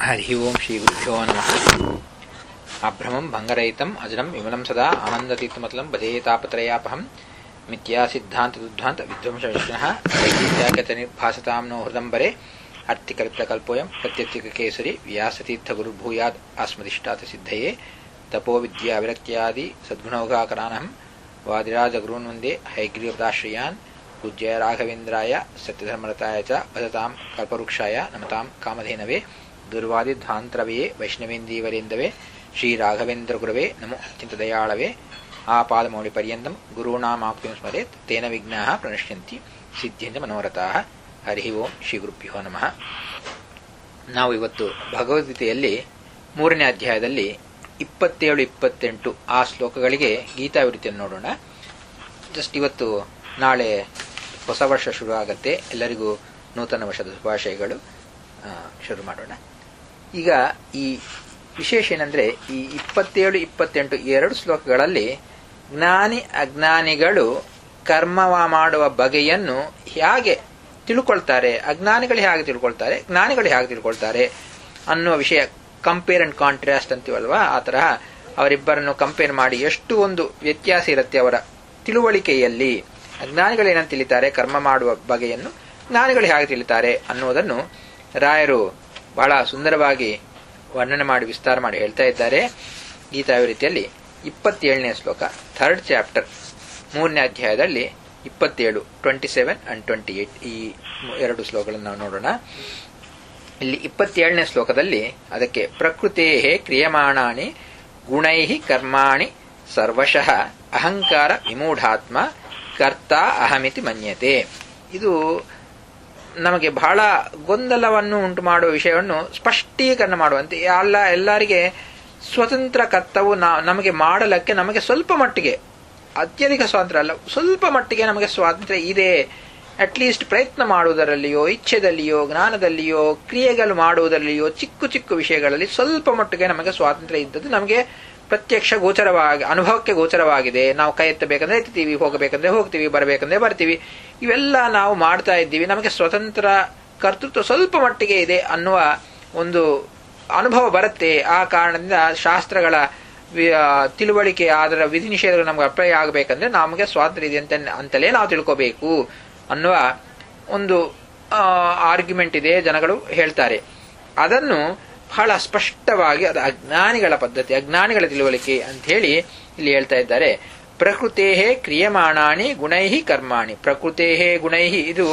हरिः ओम् श्रीगुरुभ्यो नमः अभ्रमम् भङ्गरहितम् अजरम् विमलम् सदा आनन्दतीर्थमतलम् भजेतापत्रयापहम् मिथ्यासिद्धान्तदुद्धान्त विध्वंसविष्णः वैचित्यागतनिर्भासताम् नो हृदम्बरे अर्थिकल्पितकल्पोऽयम् प्रत्यत्तिककेसरि व्यासतीर्थगुरुर्भूयात् अस्मदिष्टातसिद्धये तपोविद्याविरक्त्यादि सद्गुणौघाकरानहम् वादिराजगुरून् वन्दे हैग्रीवदाश्रयान् पूज्याय राघवेन्द्राय सत्यधर्मरताय च भजताम् कल्पवृक्षाय नमताम् कामधेनवे दुर्वादिध्वान्तरवये वैष्णवेन्दीवरेन्दवे श्रीराघवेन्द्रगुरवे नमो अत्यन्तदयाळवे आपादमौलिपर्यन्तम् गुरूणामाप्तिं स्मरेत् तेन विघ्नाः प्रणश्यन्ति ಸಿದ್ಧಿಂಚ ಮನೋರಥಾಹ ಹರಿ ಓಂ ಶ್ರೀ ಗುರುಭ್ಯೋ ನಮಃ ನಾವು ಇವತ್ತು ಭಗವದ್ಗೀತೆಯಲ್ಲಿ ಮೂರನೇ ಅಧ್ಯಾಯದಲ್ಲಿ ಇಪ್ಪತ್ತೇಳು ಇಪ್ಪತ್ತೆಂಟು ಆ ಶ್ಲೋಕಗಳಿಗೆ ಗೀತಾವಿರುತಿಯನ್ನು ನೋಡೋಣ ಜಸ್ಟ್ ಇವತ್ತು ನಾಳೆ ಹೊಸ ವರ್ಷ ಶುರು ಆಗತ್ತೆ ಎಲ್ಲರಿಗೂ ನೂತನ ವರ್ಷದ ಶುಭಾಶಯಗಳು ಶುರು ಮಾಡೋಣ ಈಗ ಈ ವಿಶೇಷ ಏನಂದ್ರೆ ಈ ಇಪ್ಪತ್ತೇಳು ಇಪ್ಪತ್ತೆಂಟು ಎರಡು ಶ್ಲೋಕಗಳಲ್ಲಿ ಜ್ಞಾನಿ ಅಜ್ಞಾನಿಗಳು ಕರ್ಮ ಮಾಡುವ ಬಗೆಯನ್ನು ಹೇಗೆ ತಿಳ್ಕೊಳ್ತಾರೆ ಅಜ್ಞಾನಿಗಳು ಹೇಗೆ ತಿಳ್ಕೊಳ್ತಾರೆ ಜ್ಞಾನಿಗಳು ಹೇಗೆ ತಿಳ್ಕೊಳ್ತಾರೆ ಅನ್ನುವ ವಿಷಯ ಕಂಪೇರ್ ಅಂಡ್ ಕಾಂಟ್ರಾಸ್ಟ್ ಅಂತೀವಲ್ವಾ ಆ ತರಹ ಅವರಿಬ್ಬರನ್ನು ಕಂಪೇರ್ ಮಾಡಿ ಎಷ್ಟು ಒಂದು ವ್ಯತ್ಯಾಸ ಇರುತ್ತೆ ಅವರ ತಿಳುವಳಿಕೆಯಲ್ಲಿ ಅಜ್ಞಾನಿಗಳು ಏನಂತ ತಿಳಿತಾರೆ ಕರ್ಮ ಮಾಡುವ ಬಗೆಯನ್ನು ಜ್ಞಾನಿಗಳು ಹೇಗೆ ತಿಳಿತಾರೆ ಅನ್ನುವುದನ್ನು ರಾಯರು ಬಹಳ ಸುಂದರವಾಗಿ ವರ್ಣನೆ ಮಾಡಿ ವಿಸ್ತಾರ ಮಾಡಿ ಹೇಳ್ತಾ ಇದ್ದಾರೆ ಗೀತಾವಿರೀತಿಯಲ್ಲಿ ಇಪ್ಪತ್ತೇಳನೇ ಶ್ಲೋಕ ಥರ್ಡ್ ಚಾಪ್ಟರ್ ಮೂರನೇ ಅಧ್ಯಾಯದಲ್ಲಿ ಇಪ್ಪತ್ತೇಳು twenty seven and twenty eight ಈ ಎರಡು ಶ್ಲೋಕಗಳನ್ನು ನಾವು ನೋಡೋಣ ಇಲ್ಲಿ ಇಪ್ಪತ್ತೇಳನೇ ಶ್ಲೋಕದಲ್ಲಿ ಅದಕ್ಕೆ ಪ್ರಕೃತೇ ಕ್ರಿಯಮಾಣಾನಿ ಗುಣೈ ಕರ್ಮಾಣಿ ಸರ್ವಶಃ ಅಹಂಕಾರ ವಿಮೂಢಾತ್ಮ ಕರ್ತ ಅಹಮಿತಿ ಮನ್ಯತೆ ಇದು ನಮಗೆ ಬಹಳ ಗೊಂದಲವನ್ನು ಉಂಟು ಮಾಡುವ ವಿಷಯವನ್ನು ಸ್ಪಷ್ಟೀಕರಣ ಮಾಡುವಂತೆ ಎಲ್ಲ ಎಲ್ಲರಿಗೆ ಸ್ವತಂತ್ರ ಕರ್ತವು ನಮಗೆ ಮಾಡಲಕ್ಕೆ ನಮಗೆ ಸ್ವಲ್ಪ ಮಟ್ಟಿಗೆ ಅತ್ಯಧಿಕ ಸ್ವಾತಂತ್ರ್ಯ ಅಲ್ಲ ಸ್ವಲ್ಪ ಮಟ್ಟಿಗೆ ನಮಗೆ ಸ್ವಾತಂತ್ರ್ಯ ಇದೆ ಅಟ್ಲೀಸ್ಟ್ ಪ್ರಯತ್ನ ಮಾಡುವುದರಲ್ಲಿಯೋ ಇಚ್ಛೆದಲ್ಲಿಯೋ ಜ್ಞಾನದಲ್ಲಿಯೋ ಕ್ರಿಯೆಗಳು ಮಾಡುವುದರಲ್ಲಿಯೋ ಚಿಕ್ಕ ಚಿಕ್ಕ ವಿಷಯಗಳಲ್ಲಿ ಸ್ವಲ್ಪ ಮಟ್ಟಿಗೆ ನಮಗೆ ಸ್ವಾತಂತ್ರ್ಯ ಇದ್ದದ್ದು ನಮಗೆ ಪ್ರತ್ಯಕ್ಷ ಗೋಚರವಾಗಿ ಅನುಭವಕ್ಕೆ ಗೋಚರವಾಗಿದೆ ನಾವು ಕೈ ಎತ್ತಬೇಕಂದ್ರೆ ಎತ್ತೀವಿ ಹೋಗಬೇಕಂದ್ರೆ ಹೋಗ್ತೀವಿ ಬರಬೇಕಂದ್ರೆ ಬರ್ತೀವಿ ಇವೆಲ್ಲ ನಾವು ಮಾಡ್ತಾ ಇದ್ದೀವಿ ನಮಗೆ ಸ್ವತಂತ್ರ ಕರ್ತೃತ್ವ ಸ್ವಲ್ಪ ಮಟ್ಟಿಗೆ ಇದೆ ಅನ್ನುವ ಒಂದು ಅನುಭವ ಬರುತ್ತೆ ಆ ಕಾರಣದಿಂದ ಶಾಸ್ತ್ರಗಳ ತಿಳುವಳಿಕೆ ಅದರ ವಿಧಿ ನಿಷೇಧಗಳು ನಮ್ಗೆ ಅಪ್ಲೈ ಆಗಬೇಕಂದ್ರೆ ನಮಗೆ ಸ್ವಾತಂತ್ರ್ಯ ಇದೆ ಅಂತ ಅಂತಲೇ ನಾವು ತಿಳ್ಕೋಬೇಕು ಅನ್ನುವ ಒಂದು ಆರ್ಗ್ಯುಮೆಂಟ್ ಇದೆ ಜನಗಳು ಹೇಳ್ತಾರೆ ಅದನ್ನು ಬಹಳ ಸ್ಪಷ್ಟವಾಗಿ ಅದು ಅಜ್ಞಾನಿಗಳ ಪದ್ಧತಿ ಅಜ್ಞಾನಿಗಳ ತಿಳುವಳಿಕೆ ಅಂತ ಹೇಳಿ ಇಲ್ಲಿ ಹೇಳ್ತಾ ಇದ್ದಾರೆ ಪ್ರಕೃತೇ ಕ್ರಿಯಮಾಣಾನಿ ಗುಣೈಹಿ ಕರ್ಮಾಣಿ ಪ್ರಕೃತೇ ಗುಣೈಹಿ ಇದು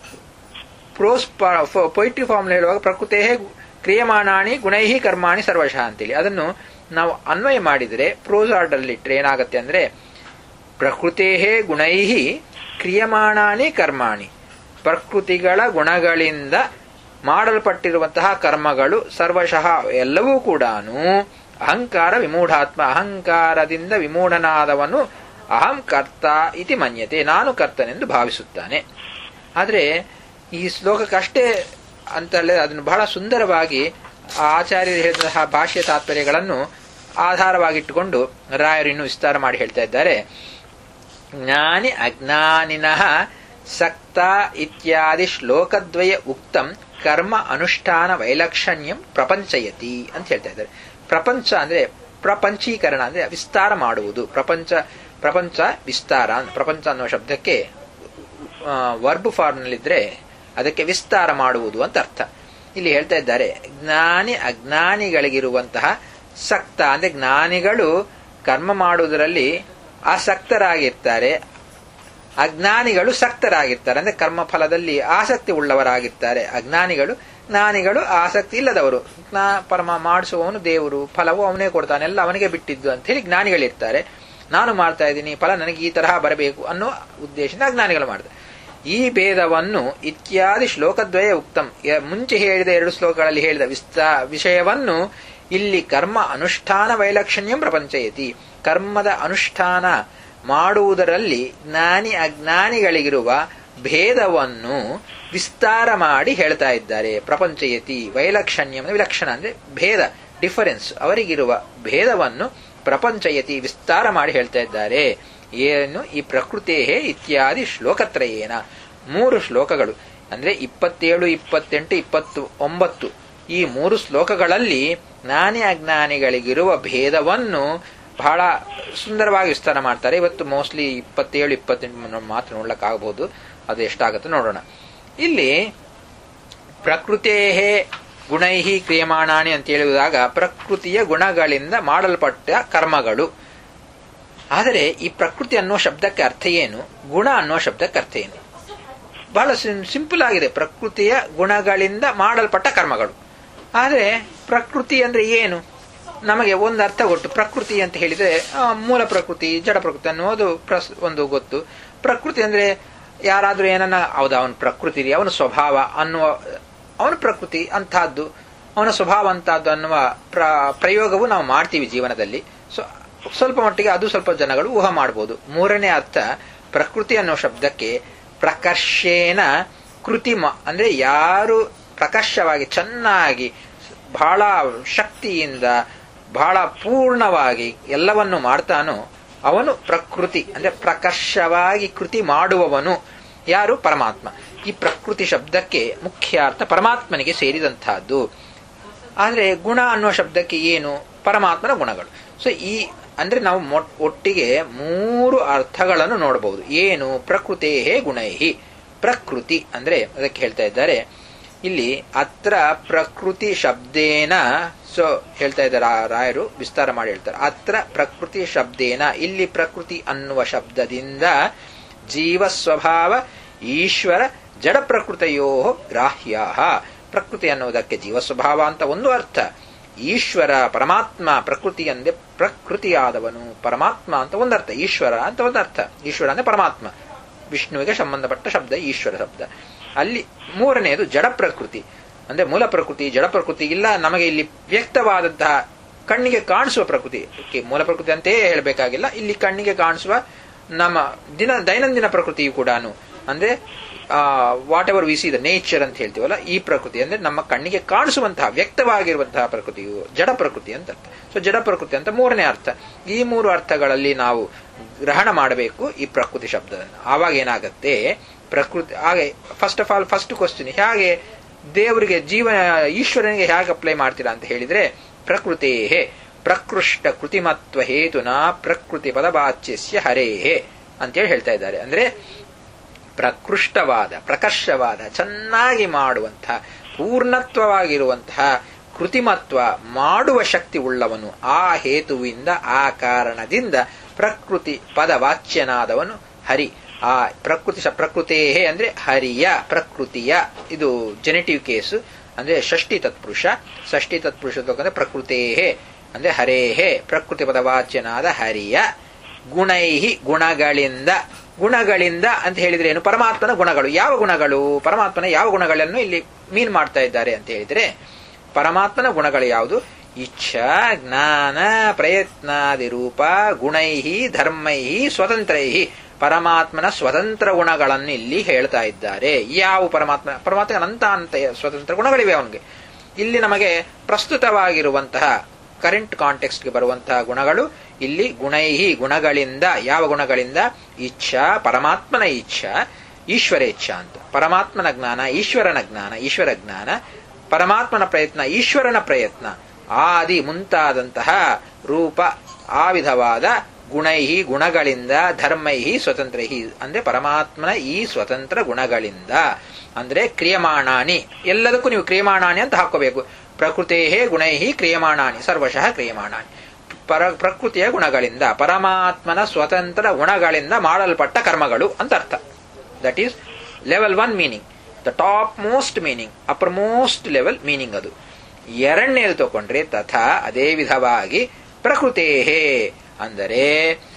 ಪ್ರೋಸ್ ಪೊಯಿಟ್ರಿ ಫಾರ್ಮ್ ಹೇಳುವಾಗ ಪ್ರಕೃತೇ ಕ್ರಿಯಮಾಣಾನಿ ಗುಣೈಹಿ ಕರ್ಮಾಣಿ ಸರ್ವಶಃ ಅಂತೇಳಿ ಅದನ್ನು ನಾವು ಅನ್ವಯ ಮಾಡಿದರೆ ಪ್ರೋಸ್ ಆರ್ಡರ್ ಇಟ್ಟರೆ ಏನಾಗುತ್ತೆ ಅಂದ್ರೆ ಪ್ರಕೃತೇ ಗುಣೈಹಿ ಕ್ರಿಯಮಾಣಾನಿ ಕರ್ಮಾಣಿ ಪ್ರಕೃತಿಗಳ ಗುಣಗಳಿಂದ ಮಾಡಲ್ಪಟ್ಟಿರುವಂತಹ ಕರ್ಮಗಳು ಸರ್ವಶಃ ಎಲ್ಲವೂ ಕೂಡ ಅಹಂಕಾರ ವಿಮೂಢಾತ್ಮ ಅಹಂಕಾರದಿಂದ ವಿಮೂಢನಾದವನು ಅಹಂ ಕರ್ತ ಇತಿ ಮನ್ಯತೆ ನಾನು ಕರ್ತನೆಂದು ಭಾವಿಸುತ್ತಾನೆ ಆದರೆ ಈ ಶ್ಲೋಕಕ್ಕಷ್ಟೇ ಅಂತಲೇ ಅದನ್ನು ಬಹಳ ಸುಂದರವಾಗಿ ಆಚಾರ್ಯರು ಹೇಳಿದಂತಹ ಭಾಷ್ಯ ತಾತ್ಪರ್ಯಗಳನ್ನು ಆಧಾರವಾಗಿಟ್ಟುಕೊಂಡು ರಾಯರು ಇನ್ನು ವಿಸ್ತಾರ ಮಾಡಿ ಹೇಳ್ತಾ ಇದ್ದಾರೆ ಜ್ಞಾನಿ ಅಜ್ಞಾನಿನಃ ಸಕ್ತ ಇತ್ಯಾದಿ ಶ್ಲೋಕದ್ವಯ ಉಕ್ತಂ ಕರ್ಮ ಅನುಷ್ಠಾನ ವೈಲಕ್ಷಣ್ಯಂ ಪ್ರಪಂಚಯತಿ ಅಂತ ಹೇಳ್ತಾ ಇದ್ದಾರೆ ಪ್ರಪಂಚ ಅಂದ್ರೆ ಪ್ರಪಂಚೀಕರಣ ಅಂದ್ರೆ ವಿಸ್ತಾರ ಮಾಡುವುದು ಪ್ರಪಂಚ ಪ್ರಪಂಚ ವಿಸ್ತಾರ ಪ್ರಪಂಚ ಅನ್ನುವ ಶಬ್ದಕ್ಕೆ ವರ್ಬ್ ಫಾರ್ಮ್ನಲ್ಲಿದ್ರೆ ಅದಕ್ಕೆ ವಿಸ್ತಾರ ಮಾಡುವುದು ಅಂತ ಅರ್ಥ ಇಲ್ಲಿ ಹೇಳ್ತಾ ಇದ್ದಾರೆ ಜ್ಞಾನಿ ಅಜ್ಞಾನಿಗಳಿಗಿರುವಂತಹ ಸಕ್ತ ಅಂದ್ರೆ ಜ್ಞಾನಿಗಳು ಕರ್ಮ ಮಾಡುವುದರಲ್ಲಿ ಆಸಕ್ತರಾಗಿರ್ತಾರೆ ಅಜ್ಞಾನಿಗಳು ಸಕ್ತರಾಗಿರ್ತಾರೆ ಅಂದ್ರೆ ಕರ್ಮ ಫಲದಲ್ಲಿ ಆಸಕ್ತಿ ಉಳ್ಳವರಾಗಿರ್ತಾರೆ ಅಜ್ಞಾನಿಗಳು ಜ್ಞಾನಿಗಳು ಆಸಕ್ತಿ ಇಲ್ಲದವರು ಜ್ಞಾ ಪರಮ ಮಾಡಿಸುವವನು ದೇವರು ಫಲವು ಅವನೇ ಕೊಡ್ತಾನೆ ಎಲ್ಲ ಅವನಿಗೆ ಬಿಟ್ಟಿದ್ದು ಅಂತ ಹೇಳಿ ಜ್ಞಾನಿಗಳಿರ್ತಾರೆ ನಾನು ಮಾಡ್ತಾ ಇದ್ದೀನಿ ಫಲ ನನಗೆ ಈ ತರಹ ಬರಬೇಕು ಅನ್ನೋ ಉದ್ದೇಶದಿಂದ ಅಜ್ಞಾನಿಗಳು ಮಾಡ್ತಾರೆ ಈ ಭೇದವನ್ನು ಇತ್ಯಾದಿ ಶ್ಲೋಕದ್ವಯ ಉಕ್ತಂ ಮುಂಚೆ ಹೇಳಿದ ಎರಡು ಶ್ಲೋಕಗಳಲ್ಲಿ ಹೇಳಿದ ವಿಸ್ತಾ ವಿಷಯವನ್ನು ಇಲ್ಲಿ ಕರ್ಮ ಅನುಷ್ಠಾನ ವೈಲಕ್ಷಣ್ಯಂ ಪ್ರಪಂಚಯತಿ ಕರ್ಮದ ಅನುಷ್ಠಾನ ಮಾಡುವುದರಲ್ಲಿ ಜ್ಞಾನಿ ಅಜ್ಞಾನಿಗಳಿಗಿರುವ ಭೇದವನ್ನು ವಿಸ್ತಾರ ಮಾಡಿ ಹೇಳ್ತಾ ಇದ್ದಾರೆ ಪ್ರಪಂಚಯತಿ ವೈಲಕ್ಷಣ್ಯಂ ವಿಲಕ್ಷಣ ಅಂದ್ರೆ ಭೇದ ಡಿಫರೆನ್ಸ್ ಅವರಿಗಿರುವ ಭೇದವನ್ನು ಪ್ರಪಂಚಯತಿ ವಿಸ್ತಾರ ಮಾಡಿ ಹೇಳ್ತಾ ಇದ್ದಾರೆ ಏನು ಈ ಪ್ರಕೃತೇ ಇತ್ಯಾದಿ ಶ್ಲೋಕತ್ರಯೇನ ಮೂರು ಶ್ಲೋಕಗಳು ಅಂದ್ರೆ ಇಪ್ಪತ್ತೇಳು ಇಪ್ಪತ್ತೆಂಟು ಇಪ್ಪತ್ತು ಒಂಬತ್ತು ಈ ಮೂರು ಶ್ಲೋಕಗಳಲ್ಲಿ ಜ್ಞಾನಿ ಅಜ್ಞಾನಿಗಳಿಗಿರುವ ಭೇದವನ್ನು ಬಹಳ ಸುಂದರವಾಗಿ ವಿಸ್ತಾರ ಮಾಡ್ತಾರೆ ಇವತ್ತು ಮೋಸ್ಟ್ಲಿ ಇಪ್ಪತ್ತೇಳು ಇಪ್ಪತ್ತೆಂಟು ಮಾತ್ರ ನೋಡ್ಲಿಕ್ಕಾಗಬಹುದು ಅದು ಎಷ್ಟಾಗುತ್ತೆ ನೋಡೋಣ ಇಲ್ಲಿ ಪ್ರಕೃತೇ ಗುಣೈ ಕ್ರಿಯಮಾಣಾಣಿ ಅಂತ ಹೇಳುವಾಗ ಪ್ರಕೃತಿಯ ಗುಣಗಳಿಂದ ಮಾಡಲ್ಪಟ್ಟ ಕರ್ಮಗಳು ಆದರೆ ಈ ಪ್ರಕೃತಿ ಅನ್ನೋ ಶಬ್ದಕ್ಕೆ ಅರ್ಥ ಏನು ಗುಣ ಅನ್ನೋ ಶಬ್ದಕ್ಕೆ ಅರ್ಥ ಏನು ಬಹಳ ಸಿಂಪಲ್ ಆಗಿದೆ ಪ್ರಕೃತಿಯ ಗುಣಗಳಿಂದ ಮಾಡಲ್ಪಟ್ಟ ಕರ್ಮಗಳು ಆದರೆ ಪ್ರಕೃತಿ ಅಂದ್ರೆ ಏನು ನಮಗೆ ಒಂದು ಅರ್ಥ ಗೊತ್ತು ಪ್ರಕೃತಿ ಅಂತ ಹೇಳಿದ್ರೆ ಮೂಲ ಪ್ರಕೃತಿ ಜಡ ಪ್ರಕೃತಿ ಅನ್ನೋದು ಪ್ರಸ್ ಒಂದು ಗೊತ್ತು ಪ್ರಕೃತಿ ಅಂದ್ರೆ ಯಾರಾದ್ರೂ ಏನನ್ನ ಹೌದಾ ಅವನ ಪ್ರಕೃತಿ ಅವನ ಸ್ವಭಾವ ಅನ್ನುವ ಅವನ ಪ್ರಕೃತಿ ಅಂತಹದ್ದು ಅವನ ಸ್ವಭಾವ ಅಂತಹದ್ದು ಅನ್ನುವ ಪ್ರ ಪ್ರಯೋಗವು ನಾವು ಮಾಡ್ತೀವಿ ಜೀವನದಲ್ಲಿ ಸೊ ಸ್ವಲ್ಪ ಮಟ್ಟಿಗೆ ಅದು ಸ್ವಲ್ಪ ಜನಗಳು ಊಹ ಮಾಡಬಹುದು ಮೂರನೇ ಅರ್ಥ ಪ್ರಕೃತಿ ಅನ್ನೋ ಶಬ್ದಕ್ಕೆ ಪ್ರಕರ್ಷೇನ ಕೃತಿಮ ಅಂದ್ರೆ ಯಾರು ಪ್ರಕರ್ಷವಾಗಿ ಚೆನ್ನಾಗಿ ಬಹಳ ಶಕ್ತಿಯಿಂದ ಬಹಳ ಪೂರ್ಣವಾಗಿ ಎಲ್ಲವನ್ನು ಮಾಡ್ತಾನೋ ಅವನು ಪ್ರಕೃತಿ ಅಂದ್ರೆ ಪ್ರಕರ್ಷವಾಗಿ ಕೃತಿ ಮಾಡುವವನು ಯಾರು ಪರಮಾತ್ಮ ಈ ಪ್ರಕೃತಿ ಶಬ್ದಕ್ಕೆ ಮುಖ್ಯ ಅರ್ಥ ಪರಮಾತ್ಮನಿಗೆ ಸೇರಿದಂತಹದ್ದು ಆದ್ರೆ ಗುಣ ಅನ್ನುವ ಶಬ್ದಕ್ಕೆ ಏನು ಪರಮಾತ್ಮನ ಗುಣಗಳು ಸೊ ಈ ಅಂದ್ರೆ ನಾವು ಒಟ್ಟಿಗೆ ಮೂರು ಅರ್ಥಗಳನ್ನು ನೋಡಬಹುದು ಏನು ಪ್ರಕೃತೇ ಗುಣೈಹಿ ಪ್ರಕೃತಿ ಅಂದ್ರೆ ಅದಕ್ಕೆ ಹೇಳ್ತಾ ಇದ್ದಾರೆ ಇಲ್ಲಿ ಅತ್ರ ಪ್ರಕೃತಿ ಶಬ್ದೇನ ಸೊ ಹೇಳ್ತಾ ಇದ್ದಾರೆ ರಾಯರು ವಿಸ್ತಾರ ಮಾಡಿ ಹೇಳ್ತಾರೆ ಅತ್ರ ಪ್ರಕೃತಿ ಶಬ್ದೇನ ಇಲ್ಲಿ ಪ್ರಕೃತಿ ಅನ್ನುವ ಶಬ್ದದಿಂದ ಜೀವ ಸ್ವಭಾವ ಈಶ್ವರ ಜಡ ಪ್ರಕೃತಿಯೋ ಗ್ರಾಹ್ಯ ಪ್ರಕೃತಿ ಅನ್ನುವುದಕ್ಕೆ ಜೀವ ಸ್ವಭಾವ ಅಂತ ಒಂದು ಅರ್ಥ ಈಶ್ವರ ಪರಮಾತ್ಮ ಪ್ರಕೃತಿ ಅಂದೆ ಪ್ರಕೃತಿಯಾದವನು ಪರಮಾತ್ಮ ಅಂತ ಒಂದರ್ಥ ಈಶ್ವರ ಅಂತ ಒಂದರ್ಥ ಈಶ್ವರ ಅಂದ್ರೆ ಪರಮಾತ್ಮ ವಿಷ್ಣುವಿಗೆ ಸಂಬಂಧಪಟ್ಟ ಶಬ್ದ ಈಶ್ವರ ಶಬ್ದ ಅಲ್ಲಿ ಮೂರನೆಯದು ಜಡ ಪ್ರಕೃತಿ ಅಂದ್ರೆ ಮೂಲ ಪ್ರಕೃತಿ ಜಡ ಪ್ರಕೃತಿ ಇಲ್ಲ ನಮಗೆ ಇಲ್ಲಿ ವ್ಯಕ್ತವಾದಂತಹ ಕಣ್ಣಿಗೆ ಕಾಣಿಸುವ ಪ್ರಕೃತಿ ಮೂಲ ಪ್ರಕೃತಿ ಅಂತೆಯೇ ಹೇಳಬೇಕಾಗಿಲ್ಲ ಇಲ್ಲಿ ಕಣ್ಣಿಗೆ ಕಾಣಿಸುವ ನಮ್ಮ ದಿನ ದೈನಂದಿನ ಪ್ರಕೃತಿಯು ಕೂಡ ಅಂದ್ರೆ whatever we see the nature ಅಂತ ಹೇಳ್ತೀವಲ್ಲ ಈ ಪ್ರಕೃತಿ ಅಂದ್ರೆ ನಮ್ಮ ಕಣ್ಣಿಗೆ ಕಾಣಿಸುವಂತಹ ವ್ಯಕ್ತವಾಗಿರುವಂತಹ ಪ್ರಕೃತಿಯು ಜಡ ಪ್ರಕೃತಿ ಅಂತ ಅರ್ಥ ಸೊ ಜಡ ಪ್ರಕೃತಿ ಅಂತ ಮೂರನೇ ಅರ್ಥ ಈ ಮೂರು ಅರ್ಥಗಳಲ್ಲಿ ನಾವು ಗ್ರಹಣ ಮಾಡಬೇಕು ಈ ಪ್ರಕೃತಿ ಶಬ್ದವನ್ನು ಆವಾಗ ಏನಾಗತ್ತೆ ಪ್ರಕೃತಿ ಹಾಗೆ first of all first question ಹೇಗೆ ದೇವರಿಗೆ ಜೀವನ ಈಶ್ವರನಿಗೆ ಹೇಗೆ ಅಪ್ಲೈ ಮಾಡ್ತೀರಾ ಅಂತ ಹೇಳಿದ್ರೆ ಪ್ರಕೃತೇ ಪ್ರಕೃಷ್ಟ ಕೃತಿಮತ್ವ ಹೇತುನ ಪ್ರಕೃತಿ ಪದವಾಚ್ಯಸ್ಯ ಹರೇಹೇ ಅಂತೇಳಿ ಹೇಳ್ತಾ ಇದ್ದಾರೆ ಅಂದ್ರೆ ಪ್ರಕೃಷ್ಟವಾದ ಪ್ರಕರ್ಷವಾದ ಚೆನ್ನಾಗಿ ಮಾಡುವಂತಹ ಪೂರ್ಣತ್ವವಾಗಿರುವಂತಹ ಕೃತಿಮತ್ವ ಮಾಡುವ ಶಕ್ತಿ ಉಳ್ಳವನು ಆ ಹೇತುವಿಂದ ಆ ಕಾರಣದಿಂದ ಪ್ರಕೃತಿ ಪದವಾಚ್ಯನಾದವನು ಹರಿ ಆ ಪ್ರಕೃತಿ ಪ್ರಕೃತೇ ಅಂದ್ರೆ ಹರಿಯ ಪ್ರಕೃತಿಯ ಇದು ಜೆನೆಟಿವ್ ಕೇಸು ಅಂದ್ರೆ ಷಷ್ಠಿ ತತ್ಪುರುಷ ಷಷ್ಠಿ ತತ್ಪುರುಷ ಅಂದ್ರೆ ಪ್ರಕೃತೇ ಅಂದ್ರೆ ಹರೇಹೇ ಪ್ರಕೃತಿ ಪದವಾಚ್ಯನಾದ ಹರಿಯ ಗುಣೈಹಿ ಗುಣಗಳಿಂದ ಗುಣಗಳಿಂದ ಅಂತ ಹೇಳಿದ್ರೆ ಏನು ಪರಮಾತ್ಮನ ಗುಣಗಳು ಯಾವ ಗುಣಗಳು ಪರಮಾತ್ಮನ ಯಾವ ಗುಣಗಳನ್ನು ಇಲ್ಲಿ ಮೀನ್ ಮಾಡ್ತಾ ಇದ್ದಾರೆ ಅಂತ ಹೇಳಿದ್ರೆ ಪರಮಾತ್ಮನ ಗುಣಗಳು ಯಾವುದು ಇಚ್ಛಾ ಜ್ಞಾನ ಪ್ರಯತ್ನಾದಿ ರೂಪ ಗುಣೈಹಿ ಧರ್ಮೈಹಿ ಸ್ವತಂತ್ರೈಹಿ ಪರಮಾತ್ಮನ ಸ್ವತಂತ್ರ ಗುಣಗಳನ್ನು ಇಲ್ಲಿ ಹೇಳ್ತಾ ಇದ್ದಾರೆ ಯಾವ ಪರಮಾತ್ಮ ಪರಮಾತ್ಮ ಅನಂತ ಅಂತ ಸ್ವತಂತ್ರ ಗುಣಗಳಿವೆ ಅವನಿಗೆ ಇಲ್ಲಿ ನಮಗೆ ಪ್ರಸ್ತುತವಾಗಿರುವಂತಹ ಕರೆಂಟ್ ಕಾಂಟೆಕ್ಸ್ಟ್ಗೆ ಬರುವಂತಹ ಗುಣಗಳು ಇಲ್ಲಿ ಗುಣೈಹಿ ಗುಣಗಳಿಂದ ಯಾವ ಗುಣಗಳಿಂದ ಇಚ್ಛಾ ಪರಮಾತ್ಮನ ಇಚ್ಛಾ ಈಶ್ವರ ಇಚ್ಛಾ ಅಂತ ಪರಮಾತ್ಮನ ಜ್ಞಾನ ಈಶ್ವರನ ಜ್ಞಾನ ಈಶ್ವರ ಜ್ಞಾನ ಪರಮಾತ್ಮನ ಪ್ರಯತ್ನ ಈಶ್ವರನ ಪ್ರಯತ್ನ ಆದಿ ಮುಂತಾದಂತಹ ರೂಪ ಆ ವಿಧವಾದ ಗುಣೈಹಿ ಗುಣಗಳಿಂದ ಧರ್ಮೈಹಿ ಸ್ವತಂತ್ರೈಹಿ ಅಂದ್ರೆ ಪರಮಾತ್ಮನ ಈ ಸ್ವತಂತ್ರ ಗುಣಗಳಿಂದ ಅಂದ್ರೆ ಕ್ರಿಯಮಾಣಾನಿ ಎಲ್ಲದಕ್ಕೂ ನೀವು ಕ್ರಿಯಮಾಣಾನಿ ಅಂತ ಹಾಕೋಬೇಕು ಪ್ರಕೃತೇ ಗುಣೈಹಿ ಕ್ರಿಯಮಾಣಾನಿ ಸರ್ವಶಃ ಕ್ರಿಯಮಾಣಾನಿ ಪರ ಪ್ರಕೃತಿಯ ಗುಣಗಳಿಂದ ಪರಮಾತ್ಮನ ಸ್ವತಂತ್ರ ಗುಣಗಳಿಂದ ಮಾಡಲ್ಪಟ್ಟ ಕರ್ಮಗಳು ಅಂತ ಅರ್ಥ that is level one meaning the topmost meaning uppermost level meaning ಅದು ಎರಡನೇದು ತಗೊಂಡ್ರೆ ತಥಾ ಅದೇ ವಿಧವಾಗಿ ಪ್ರಕೃತೇಹೇ ಅಂದರೆ